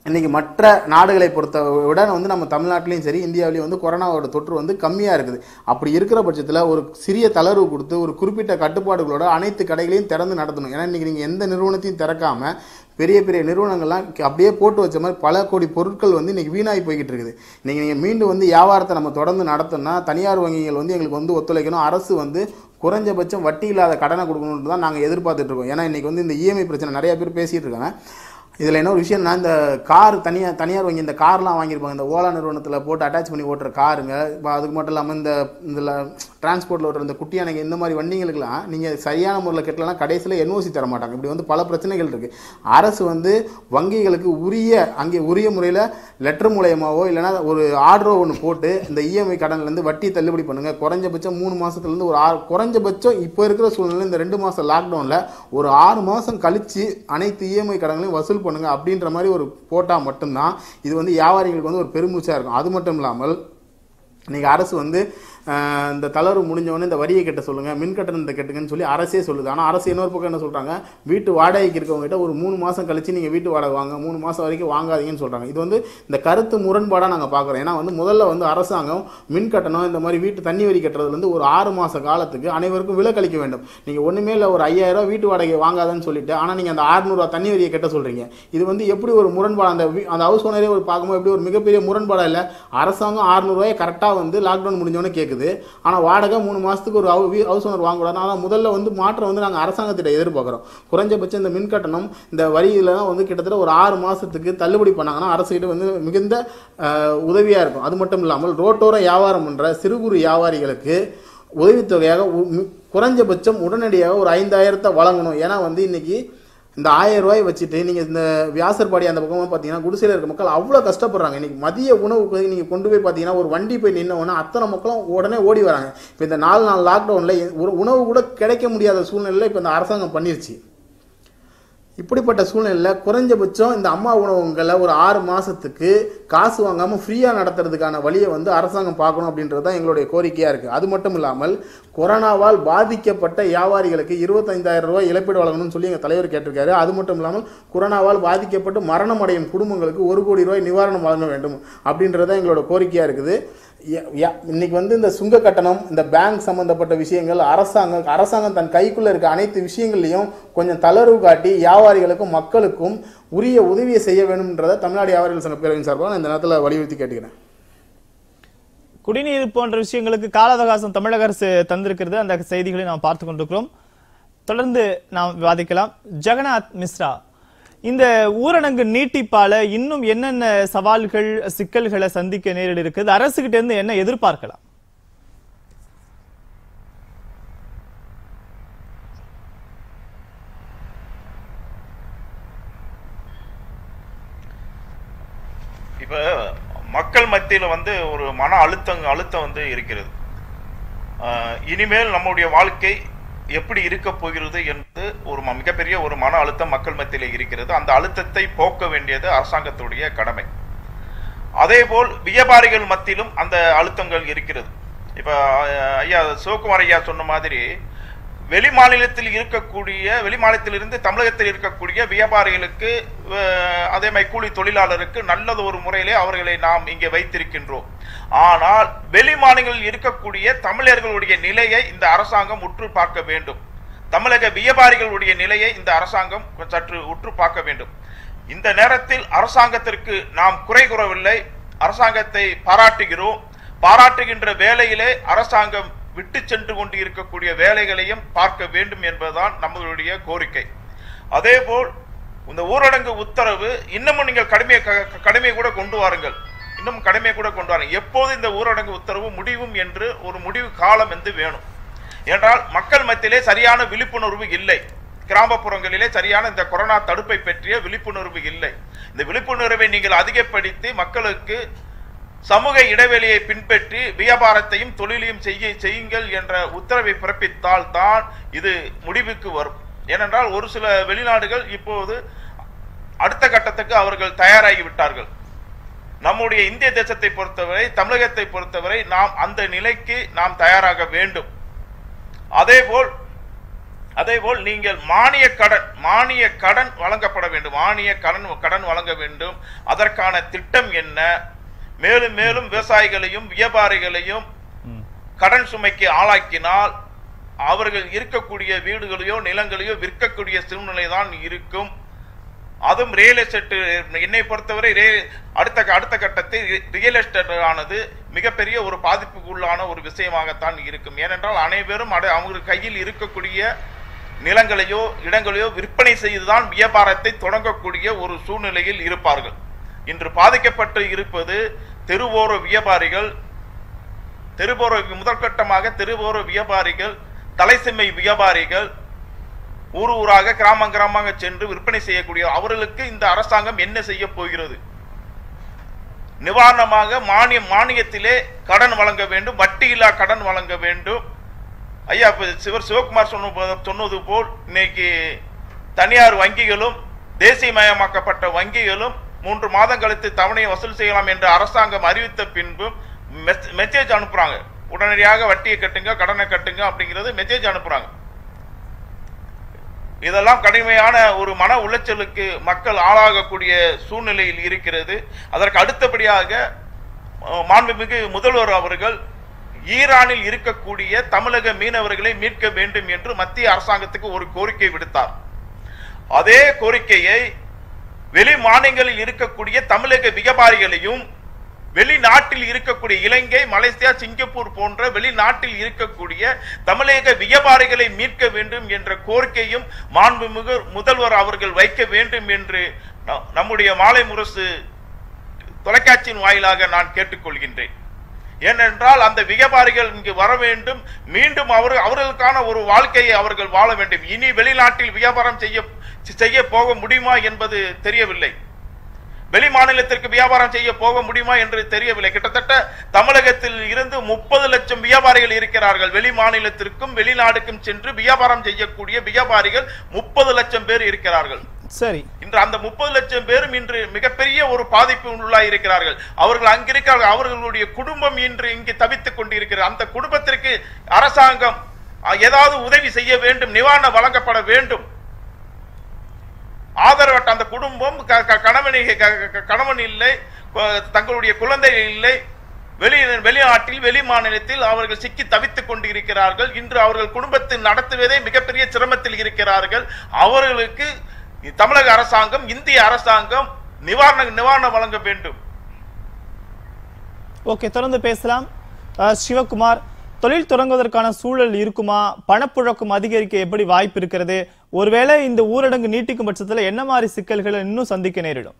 இன்னைக்கு மற்ற நாடுகளை பொறுத்த விட வந்து நம்ம தமிழ்நாட்டிலையும் சரி இந்தியாவிலையும் வந்து கொரோனாவோட தொற்று வந்து கம்மியாக இருக்குது அப்படி இருக்கிற பட்சத்தில் ஒரு சிறிய தளர்வு கொடுத்து ஒரு குறிப்பிட்ட கட்டுப்பாடுகளோட அனைத்து கடைகளையும் திறந்து நடத்தணும் ஏன்னா இன்னைக்கு நீங்கள் எந்த நிறுவனத்தையும் திறக்காம பெரிய பெரிய நிறுவனங்கள்லாம் க- அப்படியே போட்டு வச்ச மாதிரி பல கோடி பொருட்கள் வந்து இன்னைக்கு வீணாகி போய்கிட்டு இருக்குது நீங்கள் நீங்கள் மீண்டும் வந்து வியாபாரத்தை நம்ம தொடர்ந்து நடத்தணும்னா தனியார் வங்கிகள் வந்து எங்களுக்கு வந்து ஒத்துழைக்கணும் அரசு வந்து குறைஞ்சபட்சம் வட்டி இல்லாத கடனை கொடுக்கணுன்ட்டு தான் நாங்கள் எதிர்பார்த்துட்டு இருக்கோம் ஏன்னா இன்னைக்கு வந்து இந்த இஎம்ஐ பிரச்சனை நிறைய பேர் பேசிட்டு இருக்காங்க இதில் என்ன ஒரு விஷயம்னா இந்த கார் தனியார் தனியார் வங்கி இந்த கார்லாம் வாங்கியிருப்பாங்க இந்த ஓலா நிறுவனத்தில் போட்டு அட்டாச் பண்ணி ஓட்டுற காருங்க இப்போ அதுக்கு மட்டும் இல்லாமல் இந்த இதில் டிரான்ஸ்போர்ட்டில் ஓட்டுற இந்த குட்டியானைங்க இந்த மாதிரி வண்டிங்களுக்கெல்லாம் நீங்கள் சரியான முறையில் கட்டலனா கடைசியில் என்ஓசி தர மாட்டாங்க இப்படி வந்து பல பிரச்சனைகள் இருக்குது அரசு வந்து வங்கிகளுக்கு உரிய அங்கே உரிய முறையில் லெட்டர் மூலயமாவோ இல்லைன்னா ஒரு ஆர்டரோ ஒன்று போட்டு இந்த இஎம்ஐ கடன்லேருந்து வட்டி தள்ளுபடி பண்ணுங்கள் குறைஞ்சபட்சம் மூணு மாதத்துலேருந்து ஒரு ஆறு குறைஞ்சபட்சம் இப்போ இருக்கிற சூழ்நிலை இந்த ரெண்டு மாதம் லாக்டவுனில் ஒரு ஆறு மாதம் கழித்து அனைத்து இஎம்ஐ கடன்களையும் வசூல் பண்ணுங்க அப்படின்ற மாதிரி ஒரு போட்டால் மட்டும்தான் இது வந்து வியாபாரிகளுக்கு வந்து ஒரு பெருமூச்சாக இருக்கும் அது மட்டும் இல்லாமல் இன்னைக்கு அரசு வந்து அஹ், இந்த தளர்வு முடிஞ்சவொடனே இந்த வரியை கட்ட சொல்லுங்கள் மின் கட்டணத்தை கட்டுங்கன்னு சொல்லி அரசே சொல்லுது ஆனால் அரசு இன்னொரு பக்கம் என்ன சொல்கிறாங்க வீட்டு வாடகைக்கு இருக்கவங்க கிட்ட ஒரு மூணு மாதம் கழிச்சு நீங்கள் வீட்டு வாடகை வாங்க மூணு மாதம் வரைக்கும் வாங்காதீங்கன்னு சொல்கிறாங்க இது வந்து இந்த கருத்து முரண்பாடாக நாங்கள் பார்க்குறோம் ஏன்னா வந்து முதல்ல வந்து அரசாங்கம் மின் கட்டணம் இந்த மாதிரி வீட்டு தண்ணி வரி கட்டுறதுலேருந்து ஒரு ஆறு மாத காலத்துக்கு அனைவருக்கும் விலக்களிக்க வேண்டும் நீங்கள் ஒன்றுமே இல்லை ஒரு ஐயாயிரம் ரூபாய் வீட்டு வாடகை வாங்காதன்னு சொல்லிட்டு ஆனால் நீங்கள் அந்த ஆறுநூறுவா தண்ணி வரியை கட்ட சொல்கிறீங்க இது வந்து எப்படி ஒரு முரண்பாடு அந்த வீ- அந்த ஹவுஸ் ஓனரே ஒரு பார்க்கும்போது எப்படி ஒரு மிகப்பெரிய முரண்பாடாக இல்லை அரசாங்கம் ஆறுநூறுவாயை கரெக்டாக வந்து லாக்டவுன் முடிஞ்சோன்னே கேட்குது ஆனால் வாடகை மூணு மாதத்துக்கு ஒரு ஹவுஸ் ஓனர் வாங்கக்கூடாது ஆனால் முதல்ல வந்து மாற்றம் வந்து நாங்கள் அரசாங்கத்திட்ட எதிர்பார்க்குறோம் குறைஞ்சபட்சம் இந்த மின் கட்டணம் இந்த வரியில தான் வந்து கிட்டத்தட்ட ஒரு ஆறு மாதத்துக்கு தள்ளுபடி பண்ணாங்கன்னா அரசுகிட்ட வந்து மிகுந்த உதவியாக இருக்கும் அது மட்டும் இல்லாமல் ரோட்டோர வியாபாரம் பண்ணுற சிறு குறு வியாபாரிகளுக்கு உதவித்தொகையாக உ- மி- குறைஞ்சபட்சம் உடனடியாக ஒரு ஐந்தாயிரத்தை வழங்கணும் ஏன்னா வந்து இன்னைக்கு இந்த ஆயிரம் ரூபாய் வச்சுட்டு நீங்கள் இந்த வியாசர்பாடி அந்த பக்கமாக பார்த்தீங்கன்னா குடிசையில் இருக்க மக்கள் அவ்வளோ கஷ்டப்படுறாங்க இன்னைக்கு மதிய உணவுக்கு நீங்கள் கொண்டு போய் பார்த்தீங்கன்னா ஒரு வண்டி போய் நின்ன உடனே அத்தனை மக்களும் உடனே ஓடி வராங்க இப்போ இந்த நாலு நாள் லாக்டவுனில் ஒரு உணவு கூட கிடைக்க முடியாத சூழ்நிலையில் இப்போ இந்த அரசாங்கம் பண்ணிருச்சு இப்படிப்பட்ட சூழ்நிலையில் குறைஞ்சபட்சம் இந்த அம்மா உணவகங்களை ஒரு ஆறு மாதத்துக்கு காசு வாங்காமல் ஃப்ரீயாக நடத்துறதுக்கான வழியை வந்து அரசாங்கம் பார்க்கணும் அப்படின்றது தான் எங்களுடைய கோரிக்கையாக இருக்குது அது மட்டும் இல்லாமல் கொரோனாவால் பாதிக்கப்பட்ட வியாபாரிகளுக்கு இருபத்தைந்தாயிரம் ரூபாய் இழப்பீடு வழங்கணும்னு சொல்லி எங்கள் தலைவர் கேட்டிருக்காரு அது மட்டும் இல்லாமல் கொரோனாவால் பாதிக்கப்பட்டு மரணம் அடையும் குடும்பங்களுக்கு ஒரு கோடி ரூபாய் நிவாரணம் வழங்க வேண்டும் அப்படின்றது தான் எங்களோட கோரிக்கையாக இருக்குது ய- ய- இன்னைக்கு வந்து இந்த சுங்க கட்டணம் இந்த பேங்க் சம்பந்தப்பட்ட விஷயங்கள் அரசாங்கம் அரசாங்கம் தன் கைக்குள்ள இருக்க அனைத்து விஷயங்கள்லையும் கொஞ்சம் தளர்வு காட்டி வியாபாரிகளுக்கும் மக்களுக்கும் உரிய உதவியை செய்ய வேண்டும்ன்றதை தமிழ்நாடு வியாபாரிகள் சங்க பேரவையின் சார்பாக நான் இந்த நேரத்தில் வலியுறுத்தி கேட்டுக்கிறேன் குடிநீர் போன்ற விஷயங்களுக்கு கால அவகாசம் தமிழக அரசு தந்திருக்கிறது அந்த செய்திகளை நாம் பார்த்து கொண்டிருக்கிறோம் தொடர்ந்து நாம் விவாதிக்கலாம் ஜெகநாத் மிஸ்ரா இந்த ஊரடங்கு நீட்டிப்பால இன்னும் என்னென்ன சவால்கள் சிக்கல்களை சந்திக்க நேரிட இருக்குது அரசுகிட்ட இருந்து என்ன எதிர்பார்க்கலாம் இப்ப மக்கள் மத்தியில வந்து ஒரு மன அழுத்தம் அழுத்தம் வந்து இருக்கிறது ஆஹ் இனிமேல் நம்முடைய வாழ்க்கை எப்படி இருக்க போகிறது என்று ஒரு ம- மிகப்பெரிய ஒரு மன அழுத்தம் மக்கள் மத்தியில இருக்கிறது அந்த அழுத்தத்தை போக்க வேண்டியது அரசாங்கத்துடைய கடமை அதேபோல் வியாபாரிகள் மத்தியிலும் அந்த அழுத்தங்கள் இருக்கிறது இப்ப அஹ், ஐயா சிவகுமார் ஐயா சொன்ன மாதிரி வெளி மாநிலத்தில் இருக்கக்கூடிய வெளி மாநிலத்திலிருந்து தமிழகத்தில் இருக்கக்கூடிய வியாபாரிகளுக்கு அஹ், அதே மாதிரி கூலி தொழிலாளருக்கு நல்லது ஒரு முறையிலே அவர்களை நாம் இங்கே வைத்திருக்கின்றோம் ஆனால் வெளி மாநிலங்களில் இருக்கக்கூடிய தமிழர்களுடைய நிலையை இந்த அரசாங்கம் உற்று பார்க்க வேண்டும் தமிழக வியாபாரிகளுடைய நிலையை இந்த அரசாங்கம் சற்று உற்று பார்க்க வேண்டும் இந்த நேரத்தில் அரசாங்கத்திற்கு நாம் குறை கூறவில்லை அரசாங்கத்தை பாராட்டுகிறோம் பாராட்டுகின்ற வேளையிலே அரசாங்கம் விட்டு சென்று கொண்டு இருக்கக்கூடிய வேலைகளையும் பார்க்க வேண்டும் என்பதுதான் நம்மளுடைய கோரிக்கை அதேபோல் இந்த ஊரடங்கு உத்தரவு இன்னமும் நீங்கள் கடுமையை க- கடுமையை கூட கொண்டு வாருங்கள் இன்னும் கடுமையை கூட கொண்டு வாருங்கள் எப்போது இந்த ஊரடங்கு உத்தரவு முடிவும் என்று ஒரு முடிவு காலம் வந்து வேணும் என்றால் மக்கள் மத்தியிலே சரியான விழிப்புணர்வு இல்லை கிராமப்புறங்களிலே சரியான இந்த கொரோனா தடுப்பை பற்றிய விழிப்புணர்வு இல்லை இந்த விழிப்புணர்வை நீங்கள் அதிகப்படுத்தி மக்களுக்கு சமூக இடைவெளியை பின்பற்றி வியாபாரத்தையும் தொழிலையும் செய்ய செய்யுங்கள் என்ற உத்தரவை பிறப்பித்தால் தான் இது முடிவுக்கு வரும் ஏனென்றால் ஒரு சில வெளிநாடுகள் இப்போது அடுத்த கட்டத்துக்கு அவர்கள் தயாராகி விட்டார்கள் நம்முடைய இந்திய தேசத்தை பொறுத்தவரை தமிழகத்தை பொறுத்தவரை நாம் அந்த நிலைக்கு நாம் தயாராக வேண்டும் அதேபோல் அதேபோல் நீங்கள் மானிய கடன் மானிய கடன் வழங்கப்பட வேண்டும் மானிய கடன் கடன் வழங்க வேண்டும் அதற்கான திட்டம் என்ன மேலும் மேலும் விவசாயிகளையும் வியாபாரிகளையும் ம். கடன் சுமைக்கு ஆளாக்கினால் அவர்கள் இருக்கக்கூடிய வீடுகளையோ நிலங்களையோ விற்கக்கூடிய சூழ்நிலை தான் இருக்கும் அதுவும் ரியல் எஸ்டேட் என்னை பொறுத்தவரை ரே- அடுத்த அடுத்த கட்டத்தில் ரியல் எஸ்டேட் ஆனது மிகப்பெரிய ஒரு பாதிப்புக்குள்ளான ஒரு விஷயமாகத்தான் இருக்கும் ஏனென்றால் அனைவரும் அட- அவங்க கையில் இருக்கக்கூடிய நிலங்களையோ இடங்களையோ விற்பனை செய்துதான் வியாபாரத்தை தொடங்கக்கூடிய ஒரு சூழ்நிலையில் இருப்பார்கள் இன்று பாதிக்கப்பட்டு இருப்பது தெருவோர வியாபாரிகள் தெருவோர முதற்கட்டமாக தெருவோர வியாபாரிகள் தலைசிமை வியாபாரிகள் ஊர் ஊராக கிராமம் கிராமமாக சென்று விற்பனை செய்யக்கூடிய அவர்களுக்கு இந்த அரசாங்கம் என்ன செய்ய போகிறது நிவாரணமாக மானிய மானியத்திலே கடன் வழங்க வேண்டும் வட்டியில்லா கடன் வழங்க வேண்டும் ஐயா இப்ப சிவர் சிவகுமார் சொன்ன போ- சொன்னது போல் இன்னைக்கு தனியார் வங்கிகளும் தேசியமயமாக்கப்பட்ட வங்கிகளும் மூன்று மாதம் கழித்து தவணையை வசூல் செய்யலாம் என்று அரசாங்கம் அறிவித்த பின்பும் மெஸ்- மெசேஜ் அனுப்புறாங்க உடனடியாக வட்டியை கட்டுங்க கடனை கட்டுங்க அப்படிங்கிறது மெசேஜ் அனுப்புறாங்க இதெல்லாம் கடுமையான ஒரு மன உளைச்சலுக்கு மக்கள் ஆளாகக்கூடிய சூழ்நிலையில் இருக்கிறது அதற்கு அடுத்தபடியாக அஹ், மாண்புமிகு முதல்வர் அவர்கள் ஈரானில் இருக்கக்கூடிய தமிழக மீனவர்களை மீட்க வேண்டும் என்று மத்திய அரசாங்கத்துக்கு ஒரு கோரிக்கை விடுத்தார் அதே கோரிக்கையை வெளி மாநிலங்களில் இருக்கக்கூடிய தமிழக வியாபாரிகளையும் வெளிநாட்டில் இருக்கக்கூடிய இலங்கை மலேசியா சிங்கப்பூர் போன்ற வெளிநாட்டில் இருக்கக்கூடிய தமிழக வியாபாரிகளை மீட்க வேண்டும் என்ற கோரிக்கையும் மாண்புமிகு முதல்வர் அவர்கள் வைக்க வேண்டும் என்று ந- நம்முடைய மாலை முரசு தொலைக்காட்சியின் வாயிலாக நான் கேட்டுக்கொள்கின்றேன் ஏனென்றால் அந்த வியாபாரிகள் இங்கு வர வேண்டும் மீண்டும் அவர் அவர்களுக்கான ஒரு வாழ்க்கையை அவர்கள் வாழ வேண்டும் இனி வெளிநாட்டில் வியாபாரம் செய்ய செய்ய போக முடியுமா என்பது தெரியவில்லை வெளி மாநிலத்திற்கு வியாபாரம் செய்ய போக முடியுமா என்று தெரியவில்லை கிட்டத்தட்ட தமிழகத்தில் இருந்து முப்பது லட்சம் வியாபாரிகள் இருக்கிறார்கள் வெளி மாநிலத்திற்கும் வெளிநாடுக்கும் சென்று வியாபாரம் செய்யக்கூடிய வியாபாரிகள் முப்பது லட்சம் பேர் இருக்கிறார்கள் சரி இன்று அந்த முப்பது லட்சம் பேரும் இன்று மிகப்பெரிய ஒரு பாதிப்பு உள்ளாய் இருக்கிறார்கள் அவர்கள் அங்கிருக்கிறார்கள் அவர்களுடைய குடும்பம் இன்று இங்கு தவித்துக் கொண்டிருக்கிறது அந்த குடும்பத்திற்கு அரசாங்கம் அஹ், ஏதாவது உதவி செய்ய வேண்டும் நிவாரணம் வழங்கப்பட வேண்டும் ஆதரவற்ற அந்த குடும்பம் க- க- கணவன் க- க- கணவன் இல்லை கு- தங்களுடைய குழந்தை இல்லை வெளி வெளிநாட்டில் வெளி மாநிலத்தில் அவர்கள் சிக்கி தவித்துக் கொண்டிருக்கிறார்கள் இன்று அவர்கள் குடும்பத்தை நடத்துவதே மிகப்பெரிய சிரமத்தில் இருக்கிறார்கள் அவர்களுக்கு தமிழக அரசாங்கம் இந்திய அரசாங்கம் நிவாரண நிவாரணம் வழங்க வேண்டும் ஓகே தொடர்ந்து பேசலாம் அஹ், சிவகுமார் தொழில் தொடங்குவதற்கான சூழல் இருக்குமா பணப்புழக்கம் அதிகரிக்க எப்படி வாய்ப்பு இருக்கிறது ஒருவேளை இந்த ஊரடங்கு நீட்டிக்கும் பட்சத்துல என்ன மாதிரி சிக்கல்களை இன்னும் சந்திக்க நேரிடும்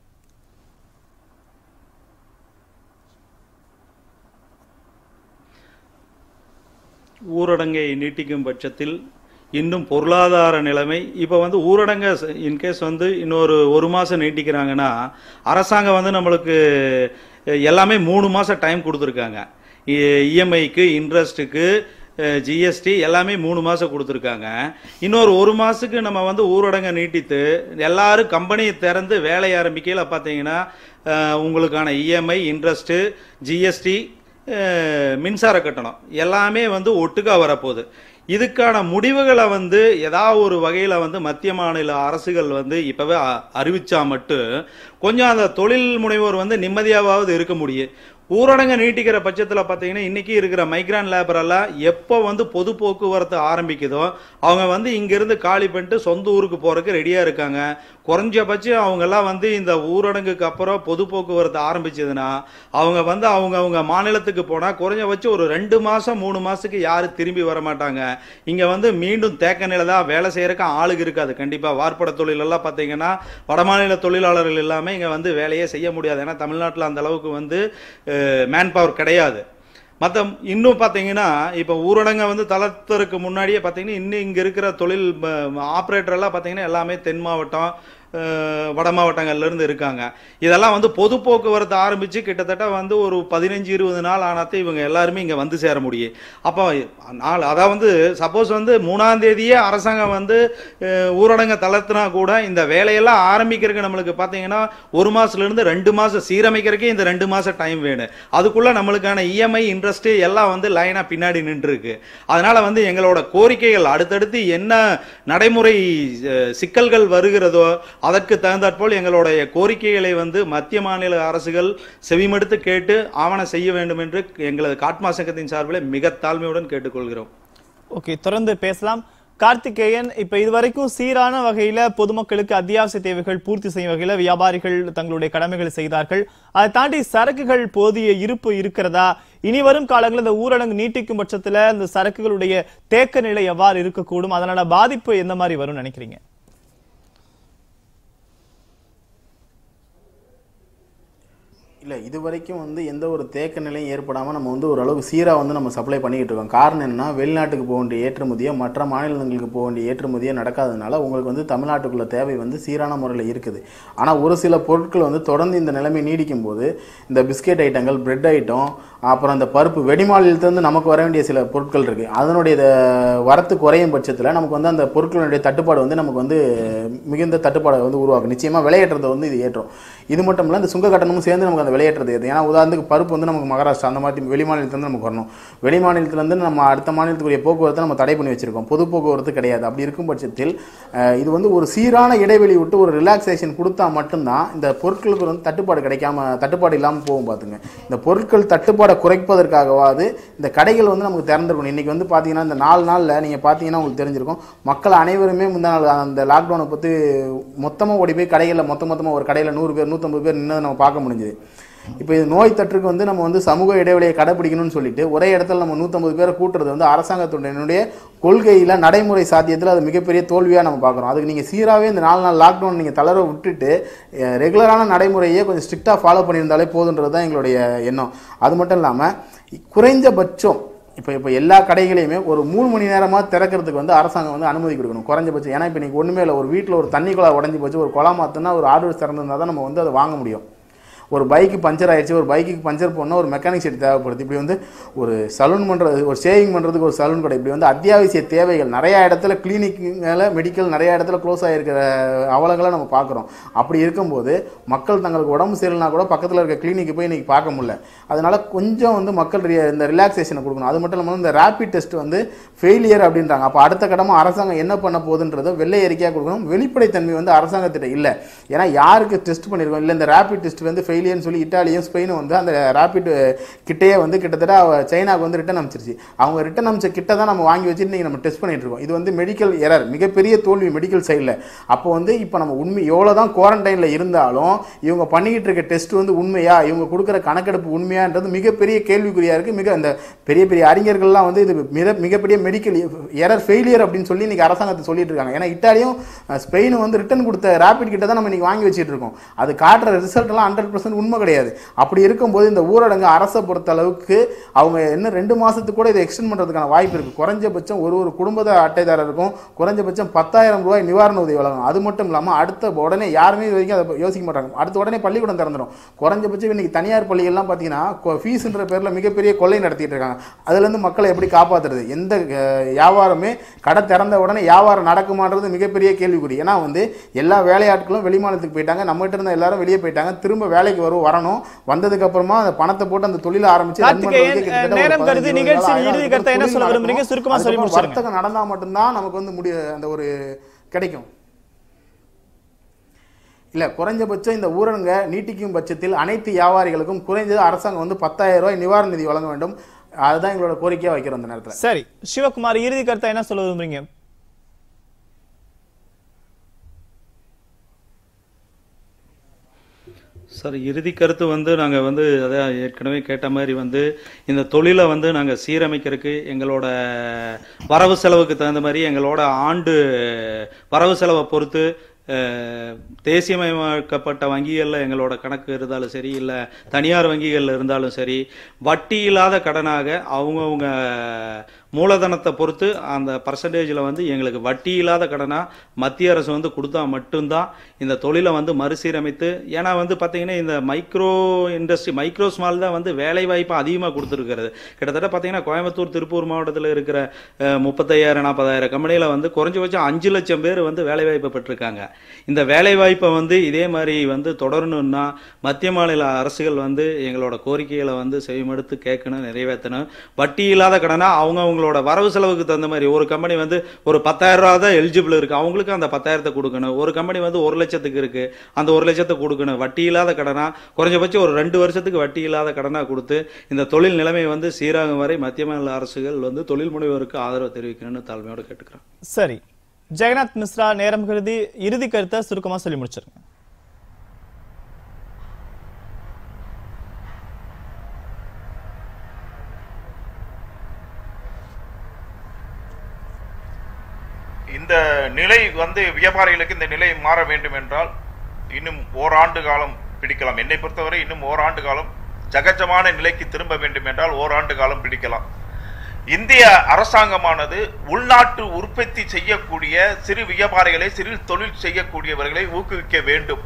ஊரடங்கை நீட்டிக்கும் பட்சத்தில் இன்னும் பொருளாதார நிலைமை இப்போ வந்து ஊரடங்க இன்கேஸ் வந்து இன்னொரு ஒரு மாதம் நீட்டிக்கிறாங்கன்னா அரசாங்கம் வந்து நம்மளுக்கு எல்லாமே மூணு மாதம் டைம் கொடுத்துருக்காங்க இஎம்ஐக்கு இன்ட்ரெஸ்ட்டுக்கு ஜிஎஸ்டி எல்லாமே மூணு மாதம் கொடுத்துருக்காங்க இன்னொரு ஒரு மாதத்துக்கு நம்ம வந்து ஊரடங்கை நீட்டித்து எல்லாரும் கம்பெனியை திறந்து வேலையை ஆரம்பிக்கையில் பார்த்தீங்கன்னா அஹ், உங்களுக்கான இஎம்ஐ இன்ட்ரெஸ்ட்டு ஜிஎஸ்டி அஹ் மின்சார கட்டணம் எல்லாமே வந்து ஒட்டுக்கா வரப்போகுது இதுக்கான முடிவுகளை வந்து ஏதாவது ஒரு வகையில் வந்து மத்திய மாநில அரசுகள் வந்து இப்போவே அறிவிச்சா மட்டும் கொஞ்சம் அந்த தொழில் முனைவோர் வந்து நிம்மதியாவது இருக்க முடியும் ஊரடங்கு நீட்டிக்கிற பட்சத்தில் பார்த்தீங்கன்னா இன்னைக்கு இருக்கிற மைக்ரான் லேபர் எல்லாம் எப்போ வந்து பொது போக்குவரத்து ஆரம்பிக்குதோ அவங்க வந்து இங்கிருந்து காலி பண்ணிட்டு சொந்த ஊருக்கு போறதுக்கு ரெடியாக இருக்காங்க குறைஞ்சபட்சம் அவங்கெல்லாம் வந்து இந்த ஊரடங்குக்கு அப்புறம் பொது போக்குவரத்து ஆரம்பிச்சதுன்னா அவங்க வந்து அவங்க அவங்க மாநிலத்துக்கு போனால் குறைஞ்சபட்சம் ஒரு ரெண்டு மாதம் மூணு மாதத்துக்கு யாரும் திரும்பி வர மாட்டாங்க இங்கே வந்து மீண்டும் தேக்க நிலை தான் வேலை செய்யறதுக்கு ஆளுங்க இருக்காது கண்டிப்பாக வார்ப்பட தொழிலெல்லாம் பார்த்தீங்கன்னா வடமாநில தொழிலாளர்கள் எல்லாமே இங்கே வந்து வேலையே செய்ய முடியாது ஏன்னா தமிழ்நாட்டில் அந்த அளவுக்கு வந்து மேன் பவர் கிடையாது மற்ற இன்னும் பார்த்தீங்கன்னா இப்போ ஊரடங்கை வந்து தளர்த்தறதுக்கு முன்னாடியே பார்த்தீங்கன்னா இன்னும் இங்கே இருக்கிற தொழில் ஆப்ரேட்டர் எல்லாம் பார்த்தீங்கன்னா எல்லாமே தென் மாவட்டம் அஹ், வட மாவட்டங்கள்ல இருந்து இருக்காங்க இதெல்லாம் வந்து பொது போக்குவரத்து ஆரம்பிச்சு கிட்டத்தட்ட வந்து ஒரு பதினஞ்சு இருபது நாள் ஆனாத்தே இவங்க எல்லாருமே இங்க வந்து சேர முடியும் அப்போ நாள் அதான் வந்து சப்போஸ் வந்து மூணாம் தேதியே அரசாங்கம் வந்து அஹ், ஊரடங்க தளர்த்தினா கூட இந்த வேலையெல்லாம் ஆரம்பிக்கிறதுக்கு நம்மளுக்கு பார்த்தீங்கன்னா ஒரு மாசத்துல இருந்து ரெண்டு மாசம் சீரமைக்கிறதுக்கே இந்த ரெண்டு மாசம் டைம் வேணும் அதுக்குள்ள நம்மளுக்கான இஎம்ஐ இன்ட்ரெஸ்ட் எல்லாம் வந்து லைனா பின்னாடி நின்று இருக்கு அதனால வந்து எங்களோட கோரிக்கைகள் அடுத்தடுத்து என்ன நடைமுறை அஹ், சிக்கல்கள் வருகிறதோ அதற்கு தகுந்தாற்போல் எங்களுடைய கோரிக்கைகளை வந்து மத்திய மாநில அரசுகள் செவிமடுத்து கேட்டு ஆவணம் செய்ய வேண்டும் என்று எங்களது காட்மா சங்கத்தின் சார்பில் மிக தாழ்மையுடன் கேட்டுக்கொள்கிறோம் ஓகே தொடர்ந்து பேசலாம் கார்த்திகேயன் இப்ப இதுவரைக்கும் சீரான வகையில பொதுமக்களுக்கு அத்தியாவசிய தேவைகள் பூர்த்தி செய்யும் வகையில வியாபாரிகள் தங்களுடைய கடமைகளை செய்தார்கள் அதை தாண்டி சரக்குகள் போதிய இருப்பு இருக்கிறதா இனி வரும் காலங்களில் இந்த ஊரடங்கு நீட்டிக்கும் பட்சத்துல இந்த சரக்குகளுடைய தேக்க நிலை எவ்வாறு இருக்கக்கூடும் அதனால பாதிப்பு எந்த மாதிரி வரும்னு நினைக்கிறீங்க இல்லை இது வரைக்கும் வந்து எந்த ஒரு தேக்க நிலையும் ஏற்படாமல் நம்ம வந்து ஓரளவுக்கு சீராக வந்து நம்ம சப்ளை பண்ணிக்கிட்டு இருக்கோம் காரணம் என்னன்னா வெளிநாட்டுக்கு போக வேண்டிய ஏற்றுமதியோ மற்ற மாநிலங்களுக்கு போக வேண்டிய ஏற்றுமதியோ நடக்காததுனால உங்களுக்கு வந்து தமிழ்நாட்டுக்குள்ள தேவை வந்து சீரான முறையில் இருக்குது ஆனால் ஒரு சில பொருட்கள் வந்து தொடர்ந்து இந்த நிலைமை நீடிக்கும் போது இந்த பிஸ்கெட் ஐட்டங்கள் பிரெட் ஐட்டம் அப்புறம் இந்த பருப்பு வெடிமாநிலத்திலிருந்து நமக்கு வர வேண்டிய சில பொருட்கள் இருக்குது அதனுடைய இத- வரத்து குறையும் பட்சத்தில் நமக்கு வந்து அந்த பொருட்களுடைய தட்டுப்பாடு வந்து நமக்கு வந்து மிகுந்த தட்டுப்பாடை வந்து உருவாக்கும் நிச்சயமாக விலையேற்றத்தை வந்து இது ஏற்றும் இது மட்டும் இல்லை இந்த சுங்க கட்டணமும் சேர்ந்து நமக்கு அந்த விலையேற்றத்தை ஏற்றும் ஏன்னா உதாரணத்துக்கு பருப்பு வந்து நமக்கு மகாராஷ்டிரா அந்த மாதிரி வெளி மாநிலத்திலேருந்து நமக்கு வரணும் வெளி மாநிலத்திலேருந்து நம்ம அடுத்த மாநிலத்துக்குரிய போக்குவரத்தை நம்ம தடை பண்ணி வச்சிருக்கோம் பொது போக்குவரத்து கிடையாது அப்படி இருக்கும் பட்சத்தில் அஹ், இது வந்து ஒரு சீரான இடைவெளி விட்டு ஒரு ரிலாக்ஸேஷன் கொடுத்தா மட்டும்தான் இந்த பொருட்களுக்கு வந்து தட்டுப்பாடு கிடைக்காம தட்டுப்பாடு இல்லாமல் போகும் பார்த்துங்க இந்த பொருட்கள் தட்டுப்பாடை குறைப்பதற்காகவாது இந்த கடைகள் வந்து நமக்கு திறந்திருக்கணும் இன்னைக்கு வந்து பார்த்தீங்கன்னா இந்த நாலு நாளில் நீங்கள் பார்த்தீங்கன்னா உங்களுக்கு தெரிஞ்சிருக்கும் மக்கள் அனைவருமே முந்தா நாள் அந்த லாக்டவுனை பற்றி மொத்தமாக ஓடி போய் கடைகளில் மொத்த மொத்தமாக ஒரு கடையில் நூறு பேர் நூற்றம்பது பேர் நின்று நம்ம பார்க்க முடிஞ்சுது இப்போ இது நோய் தொற்றுக்கு வந்து நம்ம வந்து சமூக இடைவெளியை கடைபிடிக்கணும்னு சொல்லிட்டு ஒரே இடத்துல நம்ம நூற்றம்பது பேரை கூட்டுறது வந்து அரசாங்கத்துடைய கொள்கையில் நடைமுறை சாத்தியத்தில் அது மிகப்பெரிய தோல்வியாக நம்ம பார்க்குறோம் அதுக்கு நீங்கள் சீராகவே இந்த நாலு நாள் லாக்டவுன் நீங்கள் தளர விட்டுட்டு அஹ், ரெகுலரான நடைமுறையை கொஞ்சம் ஸ்ட்ரிக்டாக ஃபாலோ பண்ணியிருந்தாலே போதுன்றது தான் எங்களுடைய எண்ணம் அது மட்டும் இல்லாமல் குறைஞ்சபட்சம் இப்போ இப்போ எல்லா கடைகளையுமே ஒரு மூணு மணி நேரமாக திறக்கிறதுக்கு வந்து அரசாங்கம் வந்து அனுமதி கொடுக்கணும் குறைஞ்சபட்சம் ஏன்னா இப்போ நீங்கள் ஒன்றுமே இல்லை ஒரு வீட்டில் ஒரு தண்ணி குழா உடஞ்சி போச்சு ஒரு குழா மாற்றினா ஒரு ஆர்டர் திறந்திருந்தா தான் நம்ம வந்து அதை வாங்க முடியும் ஒரு பைக்கு பஞ்சர் ஆயிடுச்சு ஒரு பைக்குக்கு பஞ்சர் போனால் ஒரு மெக்கானிக் செட் தேவைப்படுது இப்படி வந்து ஒரு சலூன் பண்ணுறது ஒரு ஷேவிங் பண்ணுறதுக்கு ஒரு சலூன் கடை இப்படி வந்து அத்தியாவசிய தேவைகள் நிறையா இடத்துல கிளினிக்குங்கள மெடிக்கல் நிறையா இடத்துல க்ளோஸ் ஆகிருக்கிற அவலங்களை நம்ம பார்க்குறோம் அப்படி இருக்கும்போது மக்கள் தங்களுக்கு உடம்பு சரியில்லைனா கூட பக்கத்தில் இருக்க கிளினிக்கு போய் இன்றைக்கி பார்க்க முடியல அதனால கொஞ்சம் வந்து மக்கள் ரி- இந்த ரிலாக்ஸேஷனை கொடுக்கணும் அது மட்டும் இல்லாமல் இந்த ரேபிட் டெஸ்ட் வந்து ஃபெயிலியர் அப்படின்றாங்க அப்போ அடுத்த கடமை அரசாங்கம் என்ன பண்ண போகுதுன்றதை வெள்ளை அறிக்கையாக கொடுக்கணும் வெளிப்படைத்தன்மை வந்து அரசாங்கத்திட்ட இல்லை ஏன்னா யாருக்கு டெஸ்ட் பண்ணியிருக்கோம் இல்லை இந்த ரேபிட் டெஸ்ட் வந்து ஃபெயிலியர்னு சொல்லி இட்டாலியும் ஸ்பெயினும் வந்து அந்த ரேபிட் கிட்டையே வந்து கிட்டத்தட்ட அவ சைனாக்கு வந்து ரிட்டன் அனுப்பிச்சிருச்சு அவங்க ரிட்டன் அனுப்பிச்ச கிட்ட தான் நம்ம வாங்கி வச்சு இன்னைக்கு நம்ம டெஸ்ட் பண்ணிட்டு இருக்கோம் இது வந்து மெடிக்கல் எரர் மிகப்பெரிய தோல்வி மெடிக்கல் சைடில் அப்போ வந்து இப்போ நம்ம உண்மை எவ்வளோ தான் குவாரண்டைனில் இருந்தாலும் இவங்க பண்ணிக்கிட்டு இருக்க டெஸ்ட் வந்து உண்மையா இவங்க கொடுக்குற கணக்கெடுப்பு உண்மையான்றது மிகப்பெரிய கேள்விக்குறியாக இருக்குது மிக அந்த பெரிய பெரிய அறிஞர்கள்லாம் வந்து இது மிக மிகப்பெரிய மெடிக்கல் எரர் ஃபெயிலியர் அப்படின்னு சொல்லி இன்னைக்கு அரசாங்கத்தை சொல்லிட்டு இருக்காங்க ஏன்னா இட்டாலியும் அஹ், ஸ்பெயினும் வந்து ரிட்டன் கொடுத்த ரேபிட் கிட்ட தான் நம்ம இன்னைக்கு வாங்கி வச்சுட்டு இருக்கோம் அது காட்டுற ரிசல்ட் எல்லாம் ஹண்ட்ரட் பர்சன்ட் உண்மை கிடையாது அப்படி இருக்கும்போது இந்த ஊரடங்கு அரசை பொறுத்த அளவுக்கு அவங்க இன்னும் ரெண்டு மாசத்துக்கு கூட இதை எக்ஸ்டெண்ட் பண்றதுக்கான வாய்ப்பு இருக்கு குறைஞ்சபட்சம் ஒரு ஒரு குடும்ப அட்டைதாரருக்கும் குறைஞ்சபட்சம் பத்தாயிரம் ரூபாய் நிவாரண உதவி வழங்கணும் அது மட்டும் இல்லாமல் அடுத்த உடனே யாருமே இது வரைக்கும் அதை யோசிக்க மாட்டாங்க அடுத்த உடனே பள்ளிக்கூடம் திறந்துடும் குறைஞ்சபட்சம் இன்னைக்கு தனியார் பள்ளிகள்லாம் பார்த்தீங்கன்னா ஃபீஸ்ன்ற பேரில் மிகப்பெரிய கொள்ளை நடத்திட்டு இருக்காங்க அதுலேருந்து மக்களை எப்படி காப்பாத்துறது எந்த அஹ், வியாபாரமே கடை திறந்த உடனே வியாபாரம் நடக்குமான்றது மிகப்பெரிய கேள்விக்குறி ஏன்னா வந்து எல்லா வேலையாட்களும் வெளிமாநிலத்துக்கு போயிட்டாங்க நம்மகிட்ட இருந்த எல்லாரும் வெளியே போயிட்டாங்க திரும்ப வேலைக்கு வரும் வரணும் வந்ததுக்கு அப்புறமா அந்த பணத்தை போட்டு அந்த தொழிலை ஆரம்பிச்சு run கார்த்திகேயன், பண்றதுக்கே கிட்டத்தட்ட ஒரு நேரம் 15, கருதி 20 நிகழ்ச்சியின் நாள் ஆயிரம். இறுதி கருத்தை என்ன தொழில் சொல்ல நடக்கும். விரும்புறீங்க? சுருக்கமா சொல்லி அதுக்கப்புறம் முடிச்சிருங்க. வர்த்தகம் நடந்தா மட்டும்தான் நமக்கு வந்து முடிய அந்த ஒரு கிடைக்கும் இல்ல குறைஞ்சபட்சம் இந்த ஊரடங்க நீட்டிக்கும் பட்சத்தில் அனைத்து வியாபாரிகளுக்கும் குறைந்தது அரசாங்கம் வந்து பத்தாயிரம் ரூபாய் நிவாரண நிதி வழங்க வேண்டும் அதுதான் எங்களோட கோரிக்கையா வைக்கிறோம் அந்த நேரத்துல சரி சிவகுமார் இறுதி கருத்தை என்ன சொல்ல விரும்புறீங்க சார் இறுதி கருத்து வந்து நாங்கள் வந்து அதான் ஏற்கனவே கேட்ட மாதிரி வந்து இந்த தொழிலை வந்து நாங்கள் சீரமைக்கிறதுக்கு எங்களோட வரவு செலவுக்கு தகுந்த மாதிரி எங்களோட ஆண்டு வரவு செலவை பொறுத்து அஹ், தேசியமயமாக்கப்பட்ட வங்கிகளில் எங்களோட கணக்கு இருந்தாலும் சரி இல்லை தனியார் வங்கிகளில் இருந்தாலும் சரி வட்டி இல்லாத கடனாக அவங்கவுங்க மூலதனத்தை பொறுத்து அந்த பர்சன்டேஜில் வந்து எங்களுக்கு வட்டி இல்லாத கடனா மத்திய அரசு வந்து கொடுத்தா மட்டும்தான் இந்த தொழிலை வந்து மறுசீரமைத்து ஏன்னா வந்து பார்த்தீங்கன்னா இந்த மைக்ரோ இண்டஸ்ட்ரி மைக்ரோ ஸ்மால் தான் வந்து வேலை வாய்ப்பு அதிகமாக கொடுத்துருக்கிறது கிட்டத்தட்ட பார்த்தீங்கன்னா கோயம்புத்தூர் திருப்பூர் மாவட்டத்தில் இருக்கிற அஹ், முப்பத்தையாயிரம் நாற்பதாயிரம் கம்பெனியில் வந்து குறைஞ்சபட்சம் அஞ்சு லட்சம் பேர் வந்து வேலை வாய்ப்பை பெற்றிருக்காங்க இந்த வேலை வாய்ப்பை வந்து இதே மாதிரி வந்து தொடரணும்னா மத்திய மாநில அரசுகள் வந்து எங்களோட கோரிக்கைகளை வந்து செவிமடுத்து கேட்கணும் நிறைவேற்றணும் வட்டி இல்லாத கடனா அவங்க அவங்களோட வரவு செலவுக்கு தகுந்த மாதிரி ஒரு கம்பெனி வந்து ஒரு பத்தாயிரம் ரூபா தான் எலிஜிபிள் இருக்கு அவங்களுக்கு அந்த பத்தாயிரத்தை கொடுக்கணும் ஒரு கம்பெனி வந்து ஒரு லட்சத்துக்கு இருக்கு அந்த ஒரு லட்சத்தை கொடுக்கணும் வட்டி இல்லாத கடனா குறைஞ்சபட்சம் ஒரு ரெண்டு வருஷத்துக்கு வட்டி இல்லாத கடனா கொடுத்து இந்த தொழில் நிலைமை வந்து சீராகும் வரை மத்திய மாநில அரசுகள் வந்து தொழில் முனைவோருக்கு ஆதரவு தெரிவிக்கணும்னு தாழ்மையோடு கேட்டுக்கிறேன் சரி ஜெகநாத் மிஸ்ரா நேரம் கருதி இறுதி கருத்தை சுருக்கமா சொல்லி முடிச்சிருங்க இந்த நிலை வந்து வியாபாரிகளுக்கு இந்த நிலை மாற வேண்டும் என்றால் இன்னும் ஓராண்டு காலம் பிடிக்கலாம் என்னை பொறுத்தவரை இன்னும் ஓராண்டு காலம் ஜகஜமான நிலைக்கு திரும்ப வேண்டும் என்றால் ஓராண்டு காலம் பிடிக்கலாம் இந்திய அரசாங்கமானது உள்நாட்டு உற்பத்தி செய்யக்கூடிய சிறு வியாபாரிகளை சிறு தொழில் செய்யக்கூடியவர்களை ஊக்குவிக்க வேண்டும்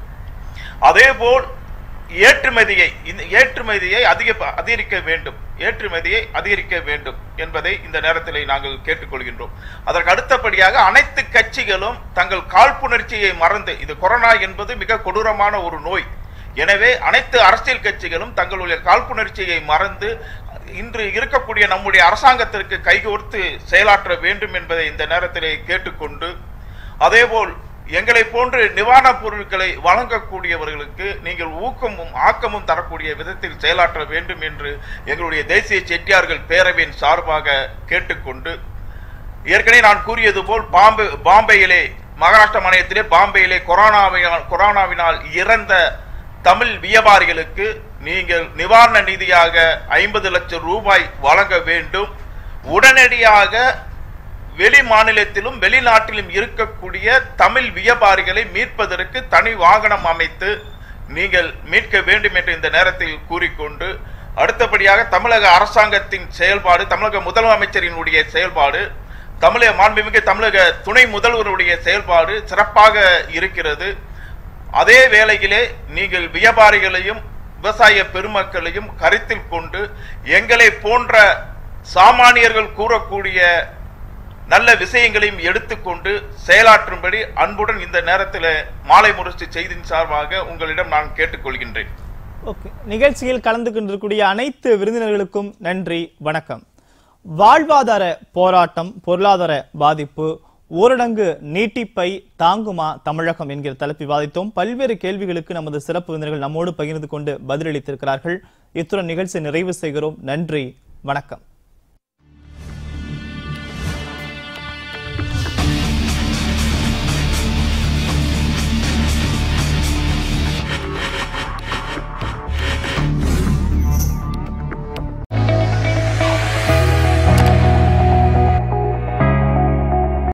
அதேபோல் ஏற்றுமதியை இந்த ஏற்றுமதியை அதிக அதிகரிக்க வேண்டும் ஏற்றுமதியை அதிகரிக்க வேண்டும் என்பதை இந்த நேரத்தில் நாங்கள் கேட்டுக்கொள்கின்றோம் அதற்கு அடுத்தபடியாக அனைத்து கட்சிகளும் தங்கள் காழ்ப்புணர்ச்சியை மறந்து இது கொரோனா என்பது மிக கொடூரமான ஒரு நோய் எனவே அனைத்து அரசியல் கட்சிகளும் தங்களுடைய காழ்ப்புணர்ச்சியை மறந்து இன்று இருக்கக்கூடிய நம்முடைய அரசாங்கத்திற்கு கைகோர்த்து செயலாற்ற வேண்டும் என்பதை இந்த நேரத்திலே கேட்டுக்கொண்டு அதேபோல் எங்களை போன்று நிவாரணப் பொருட்களை வழங்கக்கூடியவர்களுக்கு நீங்கள் ஊக்கமும் ஆக்கமும் தரக்கூடிய விதத்தில் செயலாற்ற வேண்டும் என்று எங்களுடைய தேசிய செட்டியார்கள் பேரவையின் சார்பாக கேட்டுக்கொண்டு ஏற்கனவே நான் கூறியது போல் பாம்பே பாம்பேயிலே மகாராஷ்டிரா மாநிலத்திலே பாம்பேயிலே கொரோனாவினால் கொரோனாவினால் இறந்த தமிழ் வியாபாரிகளுக்கு நீங்கள் நிவாரண நிதியாக ஐம்பது லட்சம் ரூபாய் வழங்க வேண்டும் உடனடியாக வெளி மாநிலத்திலும் வெளிநாட்டிலும் இருக்கக்கூடிய தமிழ் வியாபாரிகளை மீட்பதற்கு தனி வாகனம் அமைத்து நீங்கள் மீட்க வேண்டும் என்று இந்த நேரத்தில் கூறிக்கொண்டு அடுத்தபடியாக தமிழக அரசாங்கத்தின் செயல்பாடு தமிழக முதலமைச்சரினுடைய செயல்பாடு தமிழக மாண்புமிகு தமிழக துணை முதல்வருடைய செயல்பாடு சிறப்பாக இருக்கிறது அதே வேளையிலே நீங்கள் வியாபாரிகளையும் விவசாய பெருமக்களையும் கருத்தில் கொண்டு எங்களை போன்ற சாமானியர்கள் கூறக்கூடிய நல்ல விஷயங்களையும் எடுத்துக்கொண்டு செயலாற்றும்படி அன்புடன் இந்த நேரத்தில் மாலை முரசு செய்தியின் சார்பாக உங்களிடம் நான் கேட்டுக்கொள்கின்றேன் ஓகே நிகழ்ச்சியில் கலந்து கொண்டிருக்கக்கூடிய அனைத்து விருந்தினர்களுக்கும் நன்றி வணக்கம் வாழ்வாதார போராட்டம் பொருளாதார பாதிப்பு ஊரடங்கு நீட்டிப்பை தாங்குமா தமிழகம் என்கிற தலைப்பு விவாதித்தோம் பல்வேறு கேள்விகளுக்கு நமது சிறப்பு விருந்தினர்கள் நம்மோடு பகிர்ந்து கொண்டு பதிலளித்திருக்கிறார்கள் இத்துடன் நிகழ்ச்சி நிறைவு செய்கிறோம் நன்றி வணக்கம்